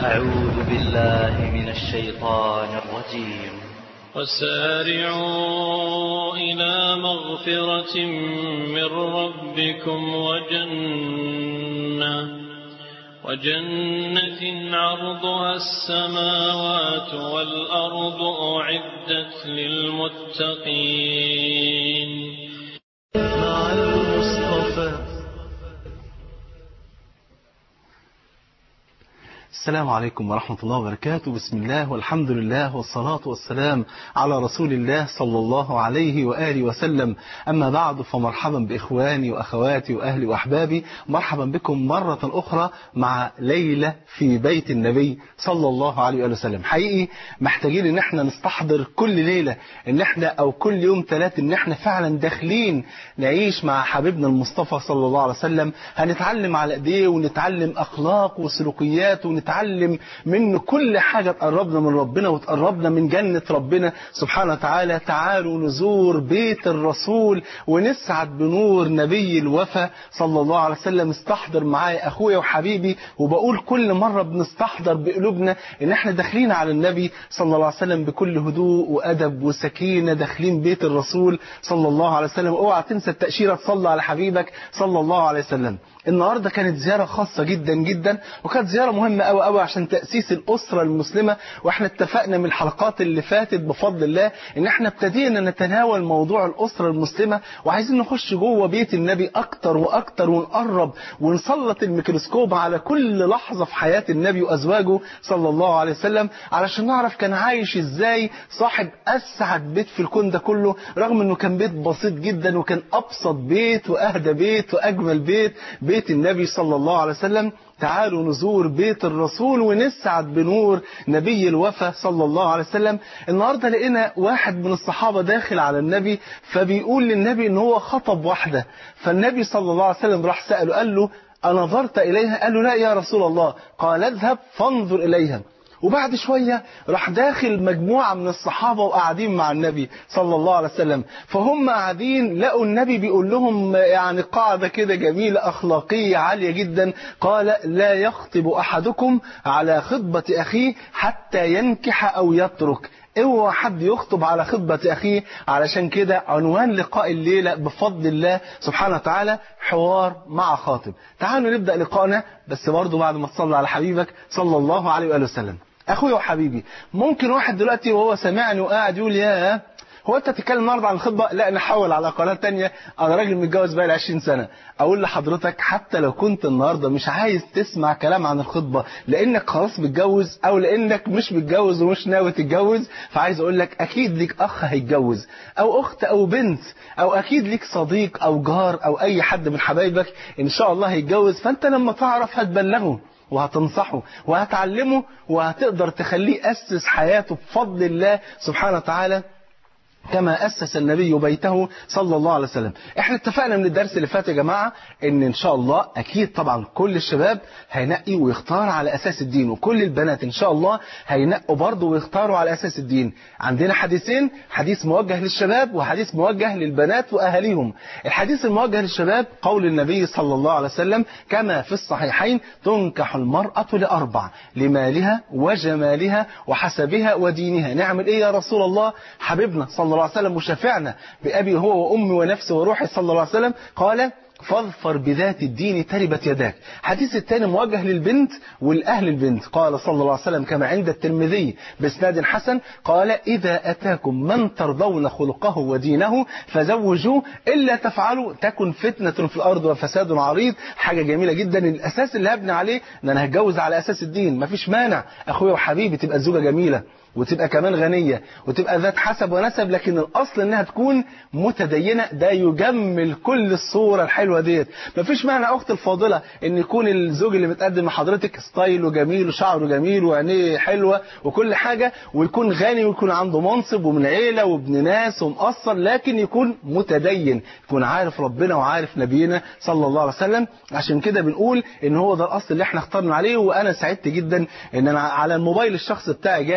أعوذ بالله من الشيطان الرجيم وسارعوا إلى مغفرة من ربكم وجنة وجنة عرضها السماوات والأرض أعدت للمتقين مع المصطفى السلام عليكم ورحمة الله وبركاته بسم الله والحمد لله والصلاة والسلام على رسول الله صلى الله عليه وآله وسلم أما بعد فمرحبا بإخواني وأخواتي وأهلي وأحبابي مرحبا بكم مرة أخرى مع ليلة في بيت النبي صلى الله عليه وآله وسلم حقيقي محتاجين ان احنا نستحضر كل ليلة ان احنا او كل يوم ثلاث ان احنا فعلا داخلين نعيش مع حبيبنا المصطفى صلى الله عليه وسلم هنتعلم على ايديه ونتعلم اخلاق وسلوكيات ونتعلم منه كل حاجة تقربنا من ربنا وتقربنا من جنة ربنا سبحانه وتعالى تعالوا نزور بيت الرسول ونسعد بنور نبي الوفا صلى الله عليه وسلم استحضر معايا اخويا وحبيبي وبقول كل مرة بنستحضر بقلوبنا ان احنا داخلين على النبي صلى الله عليه وسلم بكل هدوء وادب وسكينة داخلين بيت الرسول صلى الله عليه وسلم اوعى تنسى التأشيرة تصلى على حبيبك صلى الله عليه وسلم النهاردة كانت زيارة خاصة جدا جدا وكانت زيارة مهمة قوي قوي عشان تأسيس الأسرة المسلمة واحنا اتفقنا من الحلقات اللي فاتت بفضل الله ان احنا ابتدينا نتناول موضوع الأسرة المسلمة وعايزين نخش جوه بيت النبي اكتر واكتر ونقرب ونسلط الميكروسكوب على كل لحظة في حياة النبي وازواجه صلى الله عليه وسلم علشان نعرف كان عايش ازاي صاحب اسعد بيت في الكون ده كله رغم انه كان بيت بسيط جدا وكان ابسط بيت واهدى بيت واجمل بيت بيت النبي صلى الله عليه وسلم تعالوا نزور بيت الرسول ونسعد بنور نبي الوفا صلى الله عليه وسلم النهاردة لقينا واحد من الصحابة داخل على النبي فبيقول للنبي ان هو خطب واحدة فالنبي صلى الله عليه وسلم راح سأله قال له أنظرت إليها قال له لا يا رسول الله قال اذهب فانظر إليها وبعد شوية راح داخل مجموعة من الصحابة وقاعدين مع النبي صلى الله عليه وسلم فهم قاعدين لقوا النبي بيقول لهم يعني قاعدة كده جميلة أخلاقية عالية جدا قال لا يخطب أحدكم على خطبة أخيه حتى ينكح أو يترك اوعى حد يخطب على خطبة أخيه علشان كده عنوان لقاء الليلة بفضل الله سبحانه وتعالى حوار مع خاطب تعالوا نبدأ لقائنا بس برضه بعد ما تصلي على حبيبك صلى الله عليه وآله وسلم أخويا وحبيبي ممكن واحد دلوقتي وهو سامعني وقاعد يقول يا هو انت تتكلم النهارده عن الخطبه لا نحول على قناه تانية انا راجل متجوز بقالي 20 سنه اقول لحضرتك حتى لو كنت النهارده مش عايز تسمع كلام عن الخطبه لانك خلاص متجوز او لانك مش متجوز ومش ناوي تتجوز فعايز اقول لك اكيد ليك اخ هيتجوز او اخت او بنت او اكيد ليك صديق او جار او اي حد من حبايبك ان شاء الله هيتجوز فانت لما تعرف هتبلغه وهتنصحه وهتعلمه وهتقدر تخليه يأسس حياته بفضل الله سبحانه وتعالى كما أسس النبي بيته صلى الله عليه وسلم احنا اتفقنا من الدرس اللي فات يا جماعة ان ان شاء الله اكيد طبعا كل الشباب هينقي ويختار على اساس الدين وكل البنات ان شاء الله هينقوا برضه ويختاروا على اساس الدين عندنا حديثين حديث موجه للشباب وحديث موجه للبنات واهاليهم الحديث الموجه للشباب قول النبي صلى الله عليه وسلم كما في الصحيحين تنكح المرأة لأربع لمالها وجمالها وحسبها ودينها نعمل ايه يا رسول الله حبيبنا صلى الله عليه وسلم وشفعنا بأبي هو وأمي ونفسي وروحي صلى الله عليه وسلم قال فاظفر بذات الدين تربت يداك حديث الثاني موجه للبنت والأهل البنت قال صلى الله عليه وسلم كما عند الترمذي باسناد حسن قال إذا أتاكم من ترضون خلقه ودينه فزوجوه إلا تفعلوا تكن فتنة في الأرض وفساد عريض حاجة جميلة جدا الأساس اللي هبني عليه أن أنا هتجوز على أساس الدين مفيش مانع أخويا وحبيبي تبقى الزوجة جميلة وتبقى كمان غنية وتبقى ذات حسب ونسب لكن الأصل إنها تكون متدينة ده يجمل كل الصورة الحلوة ديت مفيش معنى أخت الفاضلة إن يكون الزوج اللي متقدم لحضرتك ستايله جميل وشعره جميل وعينيه حلوة وكل حاجة ويكون غني ويكون عنده منصب ومن عيلة وابن ناس ومقصر لكن يكون متدين يكون عارف ربنا وعارف نبينا صلى الله عليه وسلم عشان كده بنقول إن هو ده الأصل اللي احنا اخترنا عليه وأنا سعدت جدا إن أنا على الموبايل الشخص بتاعي جاني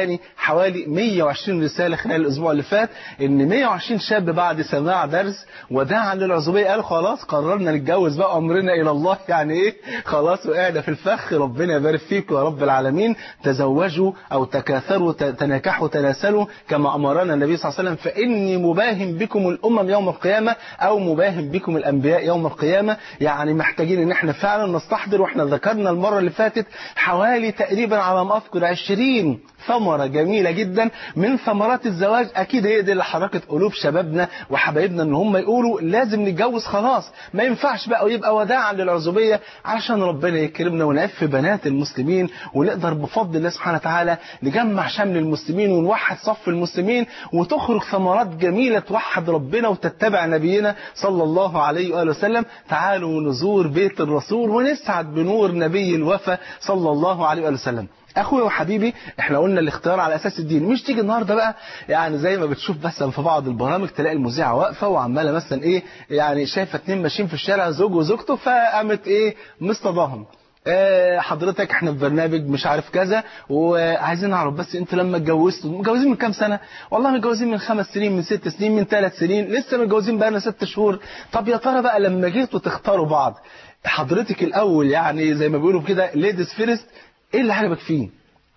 حوالي 120 رسالة خلال الأسبوع اللي فات إن 120 شاب بعد سماع درس وداعا للعزوبية قالوا خلاص قررنا نتجوز بقى أمرنا إلى الله يعني إيه خلاص وقعنا في الفخ ربنا يبارك فيكم يا رب العالمين تزوجوا أو تكاثروا تناكحوا تناسلوا كما أمرنا النبي صلى الله عليه وسلم فإني مباهم بكم الأمم يوم القيامة أو مباهم بكم الأنبياء يوم القيامة يعني محتاجين إن إحنا فعلا نستحضر وإحنا ذكرنا المرة اللي فاتت حوالي تقريبا على ما أذكر 20 ثمرة جميلة جدا من ثمرات الزواج أكيد هي دي اللي حركت قلوب شبابنا وحبايبنا إن هم يقولوا لازم نتجوز خلاص ما ينفعش بقى ويبقى وداعا للعزوبية عشان ربنا يكرمنا ونعف بنات المسلمين ونقدر بفضل الله سبحانه وتعالى نجمع شمل المسلمين ونوحد صف المسلمين وتخرج ثمرات جميلة توحد ربنا وتتبع نبينا صلى الله عليه وآله وسلم تعالوا نزور بيت الرسول ونسعد بنور نبي الوفا صلى الله عليه وآله وسلم اخويا وحبيبي احنا قلنا الاختيار على اساس الدين مش تيجي النهارده بقى يعني زي ما بتشوف مثلا في بعض البرامج تلاقي المذيعه واقفه وعماله مثلا ايه يعني شايفه اتنين ماشيين في الشارع زوج وزوجته فقامت ايه مصطداهم آه حضرتك احنا في برنامج مش عارف كذا وعايزين نعرف بس انتوا لما اتجوزتوا متجوزين من كام سنه والله متجوزين من خمس سنين من ست سنين من ثلاث سنين لسه متجوزين بقالنا ست شهور طب يا ترى بقى لما جيتوا تختاروا بعض حضرتك الاول يعني زي ما بيقولوا كده ليديز فيرست ايه اللي عجبك فيه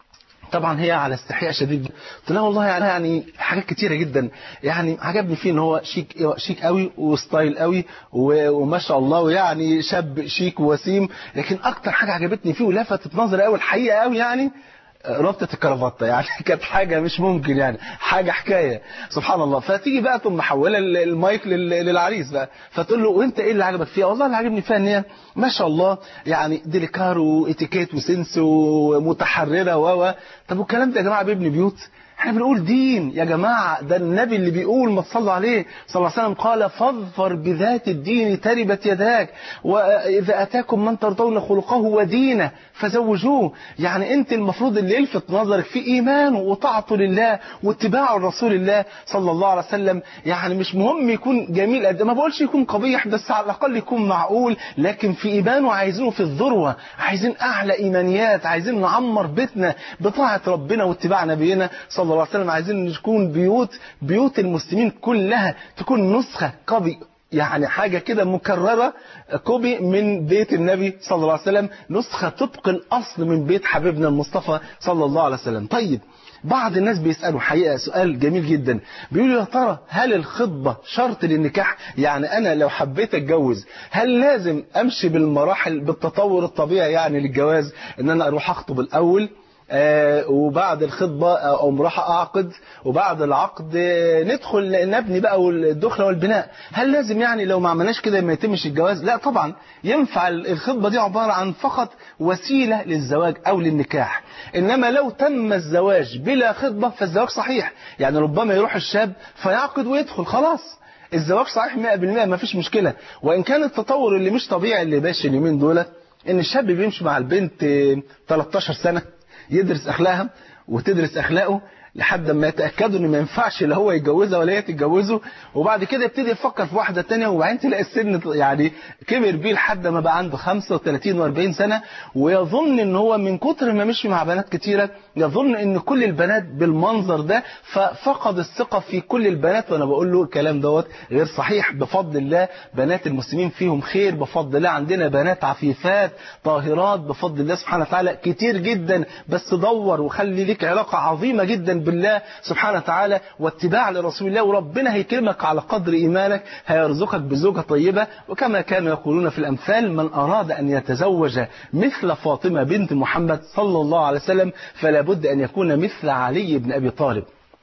طبعا هي على استحياء شديد قلت لها والله يعني يعني حاجات كتيره جدا يعني عجبني فيه ان هو شيك شيك قوي وستايل قوي وما شاء الله ويعني شاب شيك وسيم لكن اكتر حاجه عجبتني فيه ولفتت نظري قوي الحقيقه قوي يعني ربطة الكرافطة يعني كانت حاجة مش ممكن يعني حاجة حكاية سبحان الله فتيجي بقى تقوم محولة المايك للعريس بقى فتقول له وانت ايه اللي عجبك فيها والله اللي عجبني فيها ان هي ما شاء الله يعني ديليكار واتيكيت وسنس ومتحررة و طب والكلام ده يا جماعة بيبني بيوت احنا بنقول دين يا جماعة ده النبي اللي بيقول ما تصلوا عليه صلى الله عليه وسلم قال فاظفر بذات الدين تربت يداك وإذا أتاكم من ترضون خلقه ودينه فزوجوه يعني انت المفروض اللي يلفت نظرك في إيمانه وطاعته لله واتباعه لرسول الله صلى الله عليه وسلم يعني مش مهم يكون جميل قد ما بقولش يكون قبيح بس على الأقل يكون معقول لكن في إيمانه عايزينه في الذروة عايزين أعلى إيمانيات عايزين نعمر بيتنا بطاعة ربنا واتباع نبينا صلى الله عليه وسلم عايزين تكون بيوت بيوت المسلمين كلها تكون نسخة كوبي يعني حاجة كده مكررة كوبي من بيت النبي صلى الله عليه وسلم نسخة طبق الأصل من بيت حبيبنا المصطفى صلى الله عليه وسلم طيب بعض الناس بيسألوا حقيقة سؤال جميل جدا بيقولوا يا ترى هل الخطبة شرط للنكاح يعني أنا لو حبيت أتجوز هل لازم أمشي بالمراحل بالتطور الطبيعي يعني للجواز إن أنا أروح أخطب الأول آه وبعد الخطبة أقوم راح أعقد وبعد العقد آه ندخل نبني بقى الدخلة والبناء هل لازم يعني لو ما عملناش كده ما يتمش الجواز لا طبعا ينفع الخطبة دي عبارة عن فقط وسيلة للزواج أو للنكاح إنما لو تم الزواج بلا خطبة فالزواج صحيح يعني ربما يروح الشاب فيعقد ويدخل خلاص الزواج صحيح 100% ما فيش مشكلة وإن كان التطور اللي مش طبيعي اللي ماشي اليومين دول إن الشاب بيمشي مع البنت 13 سنة يدرس أخلاقها وتدرس أخلاقه لحد ما يتأكدوا ان ما ينفعش لا هو يتجوزها ولا هي تتجوزه وبعد كده يبتدي يفكر في واحدة تانية وبعدين تلاقي السن يعني كبر بيه لحد ما بقى عنده 35 و40 سنة ويظن ان هو من كتر ما مشي مع بنات كتيرة يظن ان كل البنات بالمنظر ده ففقد الثقة في كل البنات وانا بقول له الكلام دوت غير صحيح بفضل الله بنات المسلمين فيهم خير بفضل الله عندنا بنات عفيفات طاهرات بفضل الله سبحانه وتعالى كتير جدا بس دور وخلي ليك علاقة عظيمة جدا بالله سبحانه وتعالى واتباع لرسول الله وربنا هيكرمك على قدر إيمانك هيرزقك بزوجة طيبة وكما كانوا يقولون في الأمثال من أراد أن يتزوج مثل فاطمة بنت محمد صلى الله عليه وسلم فلا بد أن يكون مثل علي بن أبي طالب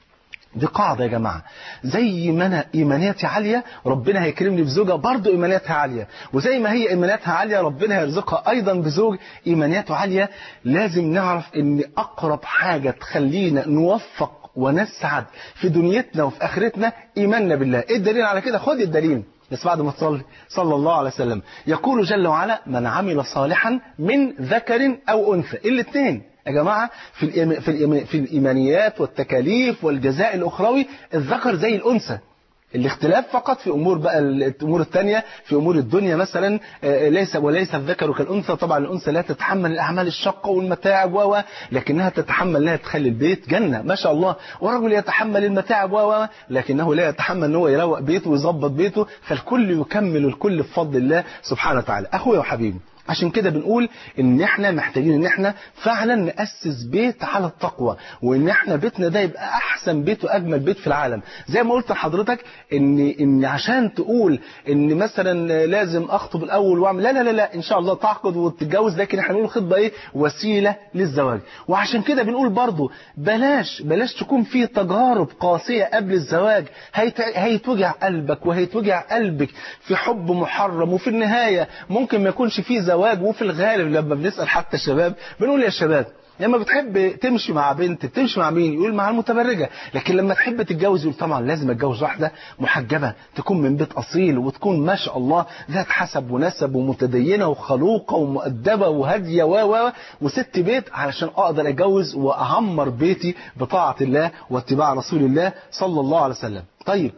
دي قاعدة يا جماعة زي ما أنا إيمانياتي عالية ربنا هيكرمني بزوجة برضه إيمانياتها عالية وزي ما هي إيمانياتها عالية ربنا هيرزقها أيضا بزوج إيمانياته عالية لازم نعرف إن أقرب حاجة تخلينا نوفق ونسعد في دنيتنا وفي آخرتنا إيماننا بالله إيه الدليل على كده خد الدليل بس بعد ما تصلي صلى الله عليه وسلم يقول جل وعلا من عمل صالحا من ذكر أو أنثى الاثنين يا جماعة في في في الإيمانيات والتكاليف والجزاء الأخروي الذكر زي الأنثى الاختلاف فقط في امور بقى الامور الثانيه في امور الدنيا مثلا آه، ليس وليس الذكر كالانثى طبعا الانثى لا تتحمل الاعمال الشاقه والمتاعب و و لكنها تتحمل انها تخلي البيت جنه ما شاء الله ورجل يتحمل المتاعب و و لكنه لا يتحمل ان هو يروق بيته ويظبط بيته فالكل يكمل الكل بفضل الله سبحانه وتعالى اخويا وحبيبي عشان كده بنقول ان احنا محتاجين ان احنا فعلا نأسس بيت على التقوى وان احنا بيتنا ده يبقى احسن بيت واجمل بيت في العالم زي ما قلت لحضرتك ان ان عشان تقول ان مثلا لازم اخطب الاول واعمل لا لا لا لا ان شاء الله تعقد وتتجوز لكن احنا بنقول الخطبه ايه وسيله للزواج وعشان كده بنقول برضو بلاش بلاش تكون في تجارب قاسيه قبل الزواج هيت... هيتوجع قلبك وهيتوجع قلبك في حب محرم وفي النهايه ممكن ما يكونش فيه زواج وفي الغالب لما بنسال حتى الشباب بنقول يا شباب لما بتحب تمشي مع بنت بتمشي مع مين يقول مع المتبرجة لكن لما تحب تتجوز يقول طبعا لازم اتجوز واحدة محجبة تكون من بيت أصيل وتكون ما شاء الله ذات حسب ونسب ومتدينة وخلوقة ومؤدبة وهادية و و وست بيت علشان أقدر أتجوز وأعمر بيتي بطاعة الله واتباع رسول الله صلى الله عليه وسلم طيب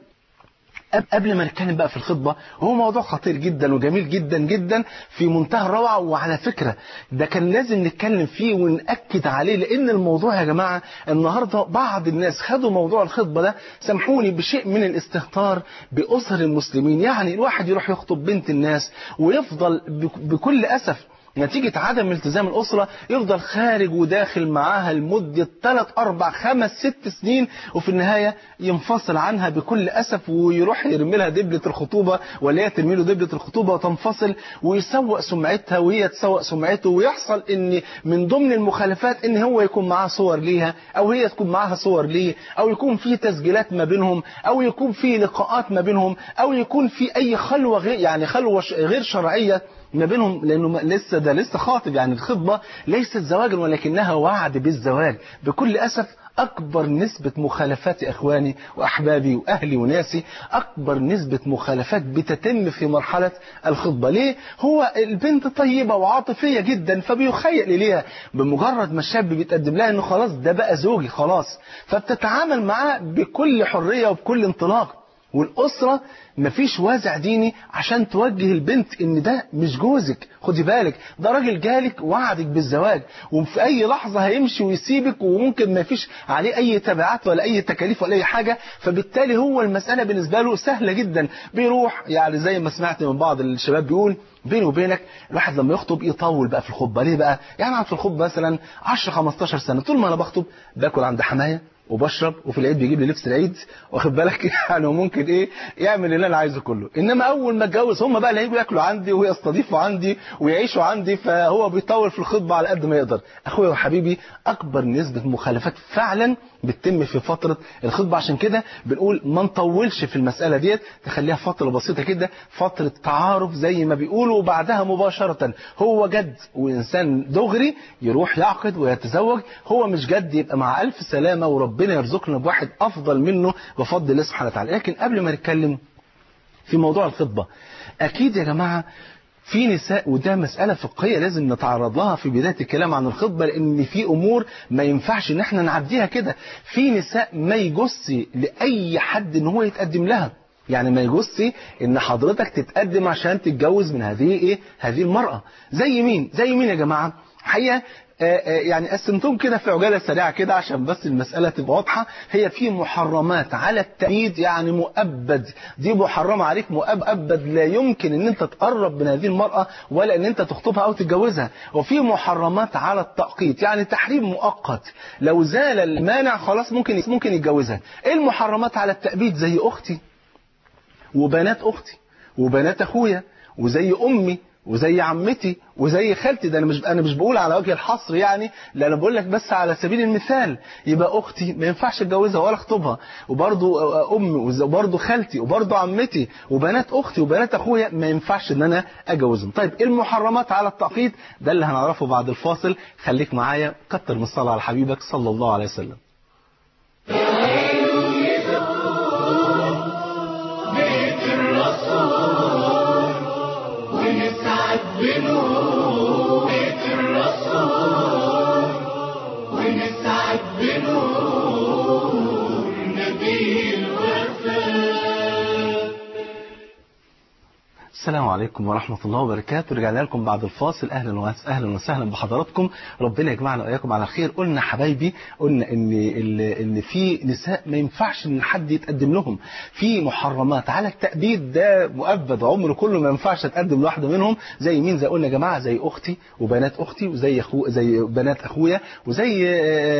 قب- قبل ما نتكلم بقى في الخطبة هو موضوع خطير جدا وجميل جدا جدا في منتهى الروعة وعلى فكرة ده كان لازم نتكلم فيه ونأكد عليه لأن الموضوع يا جماعة النهاردة بعض الناس خدوا موضوع الخطبة ده سامحوني بشيء من الاستهتار بأسر المسلمين يعني الواحد يروح يخطب بنت الناس ويفضل بك- بكل أسف نتيجة عدم التزام الأسرة يفضل خارج وداخل معاها لمدة 3 4 5 6 سنين وفي النهاية ينفصل عنها بكل أسف ويروح يرمي لها دبلة الخطوبة ولا هي ترمي له دبلة الخطوبة وتنفصل ويسوق سمعتها وهي تسوق سمعته ويحصل إن من ضمن المخالفات إن هو يكون معاه صور ليها أو هي تكون معاها صور ليه أو يكون في تسجيلات ما بينهم أو يكون في لقاءات ما بينهم أو يكون في أي خلوة غير يعني خلوة ش- غير شرعية ما بينهم لانه ما- لسه ده لسه خاطب يعني الخطبه ليست زواجا ولكنها وعد بالزواج بكل اسف اكبر نسبه مخالفات يا اخواني واحبابي واهلي وناسي اكبر نسبه مخالفات بتتم في مرحله الخطبه ليه هو البنت طيبه وعاطفيه جدا فبيخيل اليها بمجرد ما الشاب بيتقدم لها انه خلاص ده بقى زوجي خلاص فبتتعامل معاه بكل حريه وبكل انطلاق والأسرة مفيش وازع ديني عشان توجه البنت ان ده مش جوزك خدي بالك ده راجل جالك وعدك بالزواج وفي اي لحظة هيمشي ويسيبك وممكن ما فيش عليه اي تبعات ولا اي تكاليف ولا اي حاجة فبالتالي هو المسألة بالنسبة له سهلة جدا بيروح يعني زي ما سمعت من بعض الشباب بيقول بيني وبينك الواحد لما يخطب يطول بقى في الخطبة ليه بقى يعني قعد في الخطبة مثلا 10 15 سنة طول ما انا بخطب باكل عند حماية وبشرب وفي العيد بيجيب لي لبس العيد واخد بالك يعني وممكن ايه يعمل اللي انا عايزه كله انما اول ما اتجوز هم بقى اللي هيجوا ياكلوا عندي ويستضيفوا عندي ويعيشوا عندي فهو بيطول في الخطبه على قد ما يقدر اخويا وحبيبي اكبر نسبه مخالفات فعلا بتتم في فتره الخطبه عشان كده بنقول ما نطولش في المساله ديت تخليها فتره بسيطه كده فتره تعارف زي ما بيقولوا وبعدها مباشره هو جد وانسان دغري يروح يعقد ويتزوج هو مش جد يبقى مع الف سلامه وربنا يرزقنا بواحد افضل منه بفضل الله سبحانه وتعالى لكن قبل ما نتكلم في موضوع الخطبه اكيد يا جماعه في نساء وده مسألة فقهية لازم نتعرض لها في بداية الكلام عن الخطبة لأن في أمور ما ينفعش إن احنا نعديها كده في نساء ما يجسي لأي حد إن هو يتقدم لها يعني ما يجسي إن حضرتك تتقدم عشان تتجوز من هذه إيه هذه المرأة زي مين زي مين يا جماعة حقيقة آه، آه، يعني قسمتهم كده في عجالة سريعة كده عشان بس المسألة تبقى واضحة هي في محرمات على التأييد يعني مؤبد دي محرمة عليك مؤبد لا يمكن ان انت تقرب من هذه المرأة ولا ان انت تخطبها او تتجوزها وفي محرمات على التأقيت يعني تحريم مؤقت لو زال المانع خلاص ممكن ممكن يتجوزها ايه المحرمات على التأبيد زي اختي وبنات اختي وبنات اخويا وزي امي وزي عمتي وزي خالتي ده انا مش انا مش بقول على وجه الحصر يعني لا انا بقول لك بس على سبيل المثال يبقى اختي ما ينفعش اتجوزها ولا اخطبها وبرضه امي وبرضه خالتي وبرضه عمتي وبنات اختي وبنات اخويا ما ينفعش ان انا اجوزهم طيب ايه المحرمات على التقييد ده اللي هنعرفه بعد الفاصل خليك معايا كتر من الصلاه على حبيبك صلى الله عليه وسلم بيت الرسول ونسعد بنور بيت الرسول ونسعد بنور نبي الوفاء السلام عليكم ورحمة الله وبركاته رجعنا لكم بعد الفاصل أهلا وسهلا أهلا وسهلا بحضراتكم ربنا يجمعنا وإياكم على خير قلنا حبايبي قلنا إن إن إن في نساء ما ينفعش إن حد يتقدم لهم في محرمات على التأبيد ده مؤبد عمره كله ما ينفعش أتقدم لواحدة منهم زي مين زي قلنا يا جماعة زي أختي وبنات أختي وزي أخو زي بنات أخويا وزي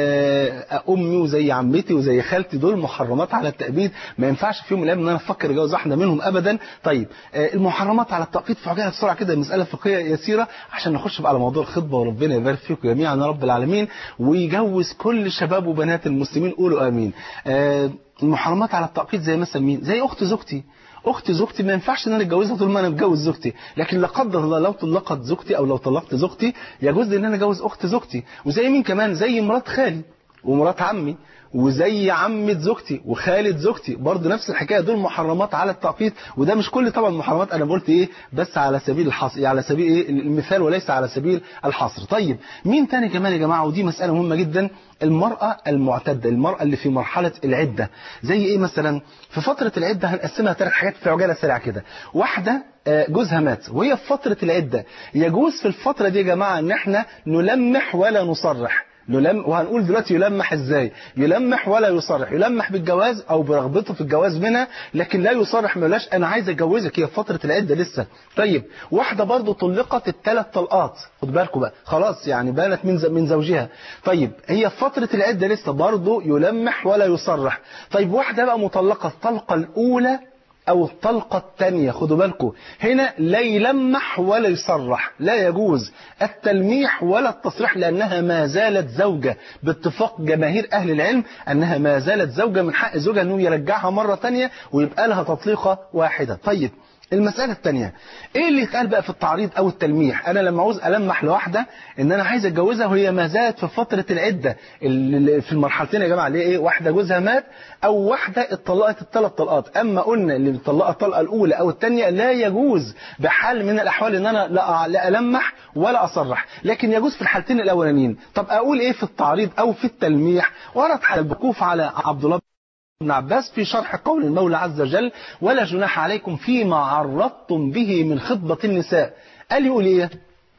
آه، أمي وزي عمتي وزي خالتي دول محرمات على التأبيد ما ينفعش في يوم من الأيام إن أنا أفكر أتجوز واحدة منهم أبدا طيب آه، المحرمات على التوقيت في عجالة بسرعة كده مسألة فقهية يسيرة عشان نخش بقى على موضوع الخطبة وربنا يبارك فيكم جميعا يا رب العالمين ويجوز كل شباب وبنات المسلمين قولوا آمين آه، المحرمات على التوقيت زي مثلا مين زي أخت زوجتي اخت زوجتي ما ينفعش ان انا اتجوزها طول ما انا متجوز زوجتي لكن لا قدر الله لو طلقت زوجتي او لو طلقت زوجتي يجوز لي ان انا اتجوز اخت زوجتي وزي مين كمان زي مرات خالي ومرات عمي وزي عمة زوجتي وخالة زوجتي برضه نفس الحكايه دول محرمات على التعقيد وده مش كل طبعا محرمات انا قلت ايه بس على سبيل الحصر على سبيل ايه المثال وليس على سبيل الحصر طيب مين تاني كمان يا جماعه ودي مساله مهمه جدا المرأة المعتدة المرأة اللي في مرحلة العدة زي ايه مثلا في فترة العدة هنقسمها ثلاث حاجات في عجالة سريعة كده واحدة آه، جوزها مات وهي في فترة العدة يجوز في الفترة دي يا جماعة ان احنا نلمح ولا نصرح يلم وهنقول دلوقتي يلمح ازاي يلمح ولا يصرح يلمح بالجواز او برغبته في الجواز منها لكن لا يصرح ما يقولهاش انا عايز اتجوزك هي في فتره العده لسه طيب واحده برضو طلقت الثلاث طلقات خد بالكم بقى خلاص يعني بانت من ز- من زوجها طيب هي في فتره العده لسه برضو يلمح ولا يصرح طيب واحده بقى مطلقه الطلقه الاولى أو الطلقة الثانية خدوا بالكم هنا لا يلمح ولا يصرح لا يجوز التلميح ولا التصريح لأنها ما زالت زوجة باتفاق جماهير أهل العلم أنها ما زالت زوجة من حق زوجها أنه يرجعها مرة ثانية ويبقى لها تطليقة واحدة طيب المسألة الثانية ايه اللي يتقال بقى في التعريض او التلميح انا لما عاوز المح لواحدة ان انا عايز اتجوزها وهي ما زالت في فترة العدة اللي في المرحلتين يا جماعة اللي هي ايه واحدة جوزها مات او واحدة اتطلقت الثلاث طلقات اما قلنا اللي بتطلقها الطلقة الاولى او الثانية لا يجوز بحال من الاحوال ان انا لا, لا المح ولا اصرح لكن يجوز في الحالتين الاولانيين طب اقول ايه في التعريض او في التلميح ورد على الوقوف على عبد الله ابن عباس في شرح قول المولى عز وجل ولا جناح عليكم فيما عرضتم به من خطبة النساء قال يقول ايه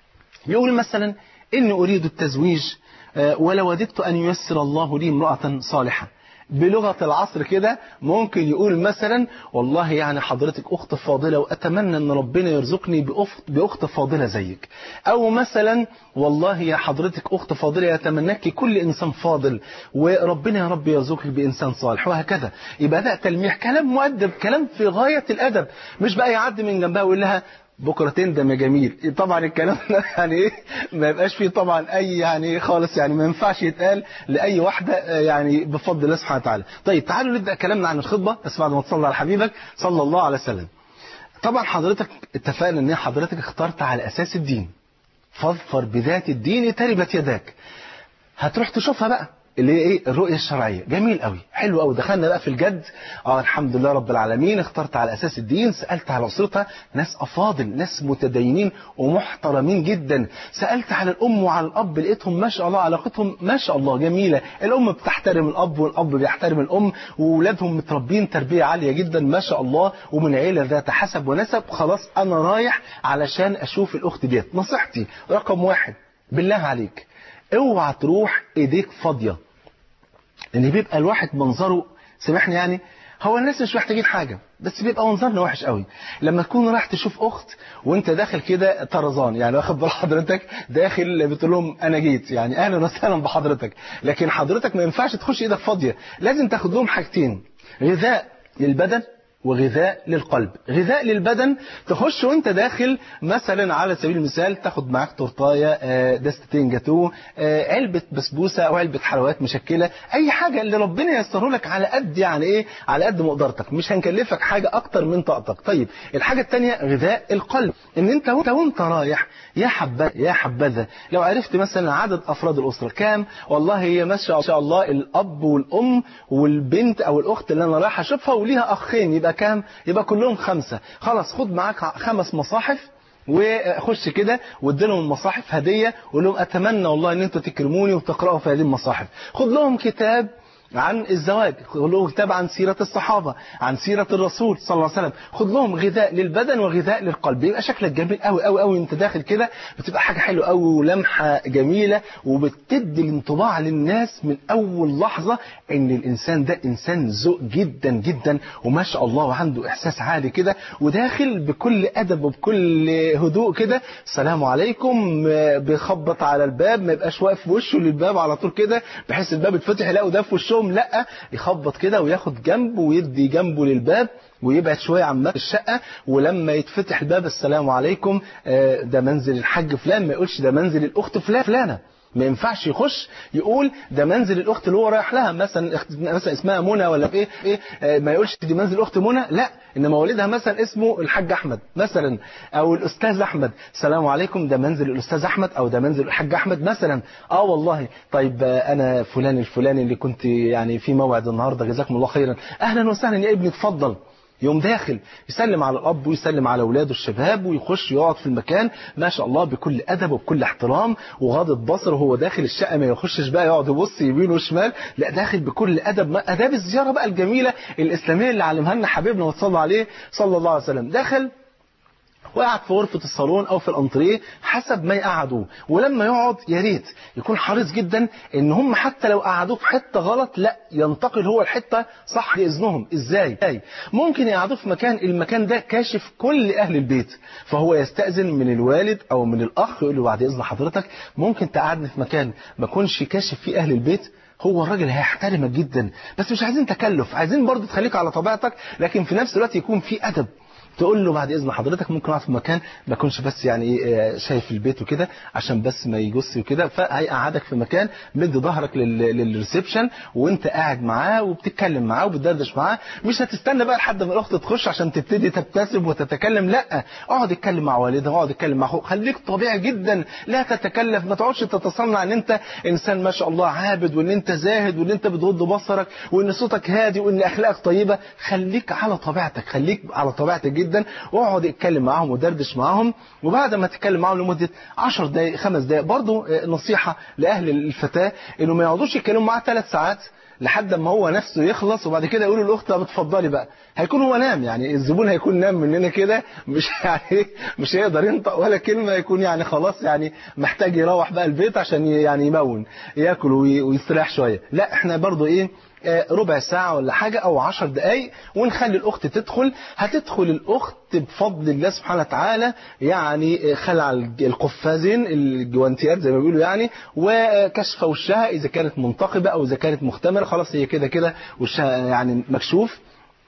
يقول مثلا إني أريد التزويج آه، ولوددت أن ييسر الله لي امرأة صالحة بلغة العصر كده ممكن يقول مثلا والله يعني حضرتك أخت فاضلة وأتمنى أن ربنا يرزقني بأخت, بأخت فاضلة زيك أو مثلا والله يا حضرتك أخت فاضلة يتمناك كل إنسان فاضل وربنا يا رب يرزقك بإنسان صالح وهكذا يبقى ده تلميح كلام مؤدب كلام في غاية الأدب مش بقى يعدي من جنبها ويقول لها بكره تندم يا جميل طبعا الكلام ده يعني ايه ما يبقاش فيه طبعا اي يعني خالص يعني ما ينفعش يتقال لاي واحده آه، يعني بفضل الله سبحانه وتعالى طيب تعالوا نبدا كلامنا عن الخطبه بس بعد ما تصلي على حبيبك صلى الله عليه وسلم طبعا حضرتك اتفقنا ان حضرتك اخترت على اساس الدين فاظفر بذات الدين تربت يداك هتروح تشوفها بقى اللي هي ايه الرؤيه الشرعيه جميل قوي حلو قوي دخلنا بقى في الجد اه الحمد لله رب العالمين اخترت على اساس الدين سالت على اسرتها ناس افاضل ناس متدينين ومحترمين جدا سالت على الام وعلى الاب لقيتهم ما شاء الله علاقتهم ما شاء الله جميله الام بتحترم الاب والاب بيحترم الام واولادهم متربين تربيه عاليه جدا ما شاء الله ومن عيله ذات حسب ونسب خلاص انا رايح علشان اشوف الاخت ديت نصيحتي رقم واحد بالله عليك اوعى تروح ايديك فاضيه لان بيبقى الواحد منظره سامحني يعني هو الناس مش محتاجين حاجه بس بيبقى منظرنا وحش قوي لما تكون رايح تشوف اخت وانت داخل كده طرزان يعني واخد بال حضرتك داخل بتقول لهم انا جيت يعني اهلا وسهلا بحضرتك لكن حضرتك ما ينفعش تخش ايدك فاضيه لازم تاخد لهم حاجتين غذاء للبدن وغذاء للقلب غذاء للبدن تخش وانت داخل مثلا على سبيل المثال تاخد معاك تورتايه آه، دستتين جاتوه آه، علبه بسبوسه او علبه حلويات مشكله اي حاجه اللي ربنا ييسره لك على قد يعني ايه على قد مقدرتك مش هنكلفك حاجه اكتر من طاقتك طيب الحاجه الثانيه غذاء القلب ان انت وانت وانت رايح يا حبذا يا حبذا لو عرفت مثلا عدد افراد الاسره كام والله هي ما شاء الله الاب والام والبنت او الاخت اللي انا رايح اشوفها وليها اخين يبقى كام يبقى كلهم خمسه خلاص خد معاك خمس مصاحف وخش كده واديلهم المصاحف هديه وقول لهم اتمنى والله ان انتوا تكرموني وتقراوا في هذه المصاحف خد لهم كتاب عن الزواج خد لهم كتاب عن سيرة الصحابة عن سيرة الرسول صلى الله عليه وسلم خد لهم غذاء للبدن وغذاء للقلب يبقى شكلك جميل قوي قوي قوي انت داخل كده بتبقى حاجة حلوة قوي ولمحة جميلة وبتدي الانطباع للناس من اول لحظة ان الانسان ده انسان ذوق جدا جدا وما شاء الله وعنده احساس عالي كده وداخل بكل ادب وبكل هدوء كده السلام عليكم آه، بيخبط على الباب ما يبقاش واقف في وشه للباب على طول كده بحيث الباب يتفتح يلاقوا ده في وشهم لا يخبط كده وياخد جنبه ويدي جنبه للباب ويبعد شويه عن باب الشقه ولما يتفتح الباب السلام عليكم آه، ده منزل الحاج فلان ما يقولش ده منزل الاخت فلان فلانه ما ينفعش يخش يقول ده منزل الاخت اللي هو رايح لها مثلا اخت مثلا اسمها منى ولا ايه ايه آه، ما يقولش دي منزل الاخت منى لا انما والدها مثلا اسمه الحاج احمد مثلا او الاستاذ احمد السلام عليكم ده منزل الاستاذ احمد او ده منزل الحاج احمد مثلا اه والله طيب آه، انا فلان الفلاني اللي كنت يعني في موعد النهارده جزاكم الله خيرا اهلا وسهلا يا ابني اتفضل يوم داخل يسلم على الاب ويسلم على اولاده الشباب ويخش يقعد في المكان ما شاء الله بكل ادب وبكل احترام وغاضة بصر وهو داخل الشقه ما يخشش بقى يقعد يبص يمين وشمال لا داخل بكل ادب ما اداب الزياره بقى الجميله الاسلاميه اللي علمها لنا حبيبنا وصلى عليه صلى الله عليه وسلم دخل وقعد في غرفة الصالون أو في الأنتريه حسب ما يقعدوه ولما يقعد يا ريت يكون حريص جدا إن هم حتى لو قعدوه في حتة غلط لا ينتقل هو الحتة صح بإذنهم إزاي؟ إزاي؟ ممكن يقعدوه في مكان المكان ده كاشف كل أهل البيت فهو يستأذن من الوالد أو من الأخ يقول له بعد إذن حضرتك ممكن تقعدني في مكان ما يكونش كاشف فيه أهل البيت هو الراجل هيحترمك جدا بس مش عايزين تكلف عايزين برضه تخليك على طبيعتك لكن في نفس الوقت يكون في أدب تقول له بعد اذن حضرتك ممكن اقعد في مكان ما اكونش بس يعني ايه شايف البيت وكده عشان بس ما يجص وكده فهيقعدك في مكان مدي ظهرك لل- للريسبشن وانت قاعد معاه وبتتكلم معاه وبتدردش معاه مش هتستنى بقى لحد ما الاخت تخش عشان تبتدي تبتسم وتتكلم لا اقعد اتكلم مع والدها اقعد اتكلم مع اخوك خليك طبيعي جدا لا تتكلف ما تقعدش تتصنع ان انت انسان ما شاء الله عابد وان انت زاهد وان انت بتغض بصرك وان صوتك هادي وان اخلاقك طيبه خليك على طبيعتك خليك على طبيعتك جدا واقعد اتكلم معاهم ودردش معاهم وبعد ما تتكلم معاهم لمده 10 دقائق خمس دقائق برضو آه، نصيحه لاهل الفتاه انه ما يقعدوش يتكلموا معاها ثلاث ساعات لحد ما هو نفسه يخلص وبعد كده يقولوا للاخت طب اتفضلي بقى هيكون هو نام يعني الزبون هيكون نام مننا كده مش يعني مش هيقدر ينطق ولا كلمه يكون يعني خلاص يعني محتاج يروح بقى البيت عشان ي- يعني يمون ياكل وي- ويستريح شويه لا احنا برضو ايه آه، ربع ساعة ولا حاجة أو عشر دقايق ونخلي الأخت تدخل هتدخل الأخت بفضل الله سبحانه وتعالى يعني آه، خلع الج- القفازين الجوانتيات زي ما بيقولوا يعني وكشف وشها إذا كانت منتقبة أو إذا كانت مختمرة خلاص هي كده كده وشها يعني مكشوف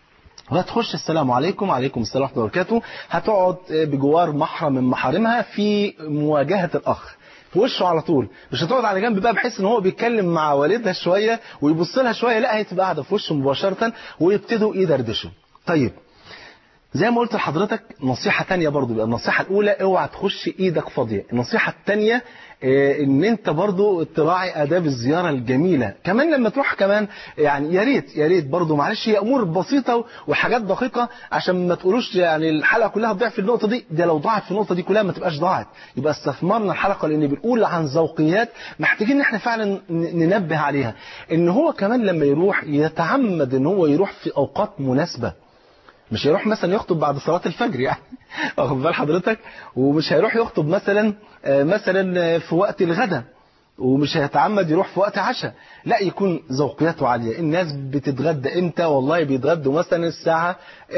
وهتخش السلام عليكم وعليكم السلام ورحمة الله وبركاته هتقعد بجوار محرم من محارمها في مواجهة الأخ في وشه على طول مش هتقعد على جنب بقى بحيث ان هو بيتكلم مع والدها شوية ويبص لها شوية لا هي تبقى قاعدة في وشه مباشرة ويبتدوا يدردشوا طيب زي ما قلت لحضرتك نصيحة تانية برضو بقى النصيحة الأولى اوعى تخش إيدك فاضية النصيحة التانية آه، ان انت برضو تراعي اداب الزيارة الجميلة كمان لما تروح كمان يعني يا ريت يا ريت برضو معلش هي امور بسيطة وحاجات دقيقة عشان ما تقولوش يعني الحلقة كلها تضيع في النقطة دي ده لو ضاعت في النقطة دي كلها ما تبقاش ضاعت يبقى استثمرنا الحلقة لان بنقول عن ذوقيات محتاجين ان احنا فعلا ن- ننبه عليها ان هو كمان لما يروح يتعمد ان هو يروح في اوقات مناسبة مش هيروح مثلا يخطب بعد صلاة الفجر يعني واخد بال حضرتك ومش هيروح يخطب مثلا آه، مثلا آه، في وقت الغداء ومش هيتعمد يروح في وقت عشاء لا يكون ذوقياته عالية الناس بتتغدى امتى والله بيتغدوا مثلا الساعة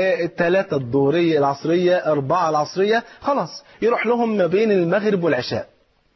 3 الظهرية العصرية 4 العصرية خلاص يروح لهم ما بين المغرب والعشاء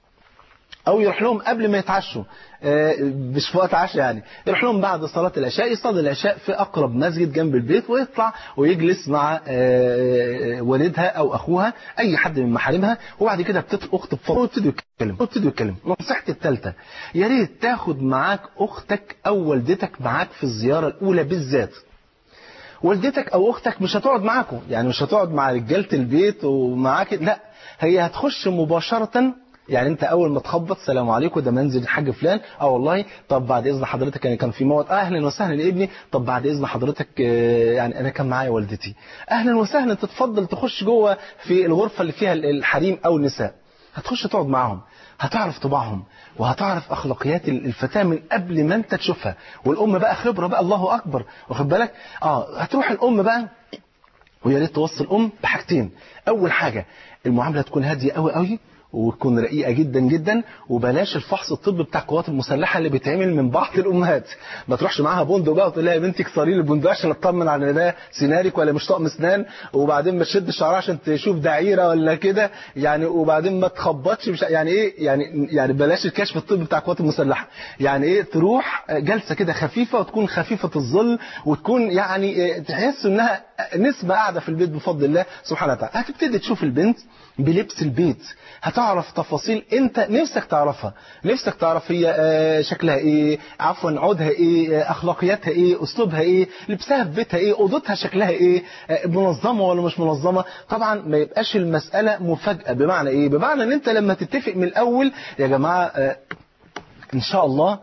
او يروح لهم قبل ما يتعشوا آه، مش في وقت عشاء يعني يروح لهم بعد صلاة العشاء يصلي العشاء في أقرب مسجد جنب البيت ويطلع ويجلس مع آه، والدها أو أخوها أي حد من محارمها وبعد كده بتدخل أخت بفضل ويبتدوا يتكلموا ويبتدوا يتكلموا نصيحتي الثالثة يا ريت تاخد معاك أختك أو والدتك معاك في الزيارة الأولى بالذات والدتك او اختك مش هتقعد معاكم يعني مش هتقعد مع رجاله البيت ومعاك لا هي هتخش مباشره يعني انت اول ما تخبط سلام عليكم ده منزل الحاج فلان اه والله طب بعد اذن حضرتك يعني كان في موت اهلا وسهلا لابني طب بعد اذن حضرتك آه، يعني انا كان معايا والدتي اهلا وسهلا تتفضل تخش جوه في الغرفه اللي فيها الحريم او النساء هتخش تقعد معاهم هتعرف طباعهم وهتعرف اخلاقيات الفتاه من قبل ما انت تشوفها والام بقى خبره بقى الله اكبر واخد بالك اه هتروح الام بقى ويا ريت توصي الام بحاجتين اول حاجه المعامله تكون هاديه قوي قوي وتكون رقيقه جدا جدا وبلاش الفحص الطبي بتاع القوات المسلحه اللي بيتعمل من بعض الامهات ما تروحش معاها بندق بقى وتقول لها يا بنتي كسري لي البندق عشان اطمن على ده سيناريك ولا مش طقم اسنان وبعدين ما تشد شعرها عشان تشوف ده عيره ولا كده يعني وبعدين ما تخبطش مش يعني ايه يعني يعني بلاش الكشف الطبي بتاع القوات المسلحه يعني ايه تروح جلسه كده خفيفه وتكون خفيفه الظل وتكون يعني إيه تحس انها نسمه قاعده في البيت بفضل الله سبحانه وتعالى هتبتدي تشوف البنت بلبس البيت هتعرف تفاصيل انت نفسك تعرفها نفسك تعرف هي آه، شكلها ايه عفوا عودها ايه آه، اخلاقياتها ايه اسلوبها ايه لبسها في بيتها ايه اوضتها شكلها ايه آه، منظمه ولا مش منظمه طبعا ما يبقاش المساله مفاجاه بمعنى ايه بمعنى ان انت لما تتفق من الاول يا جماعه آه، ان شاء الله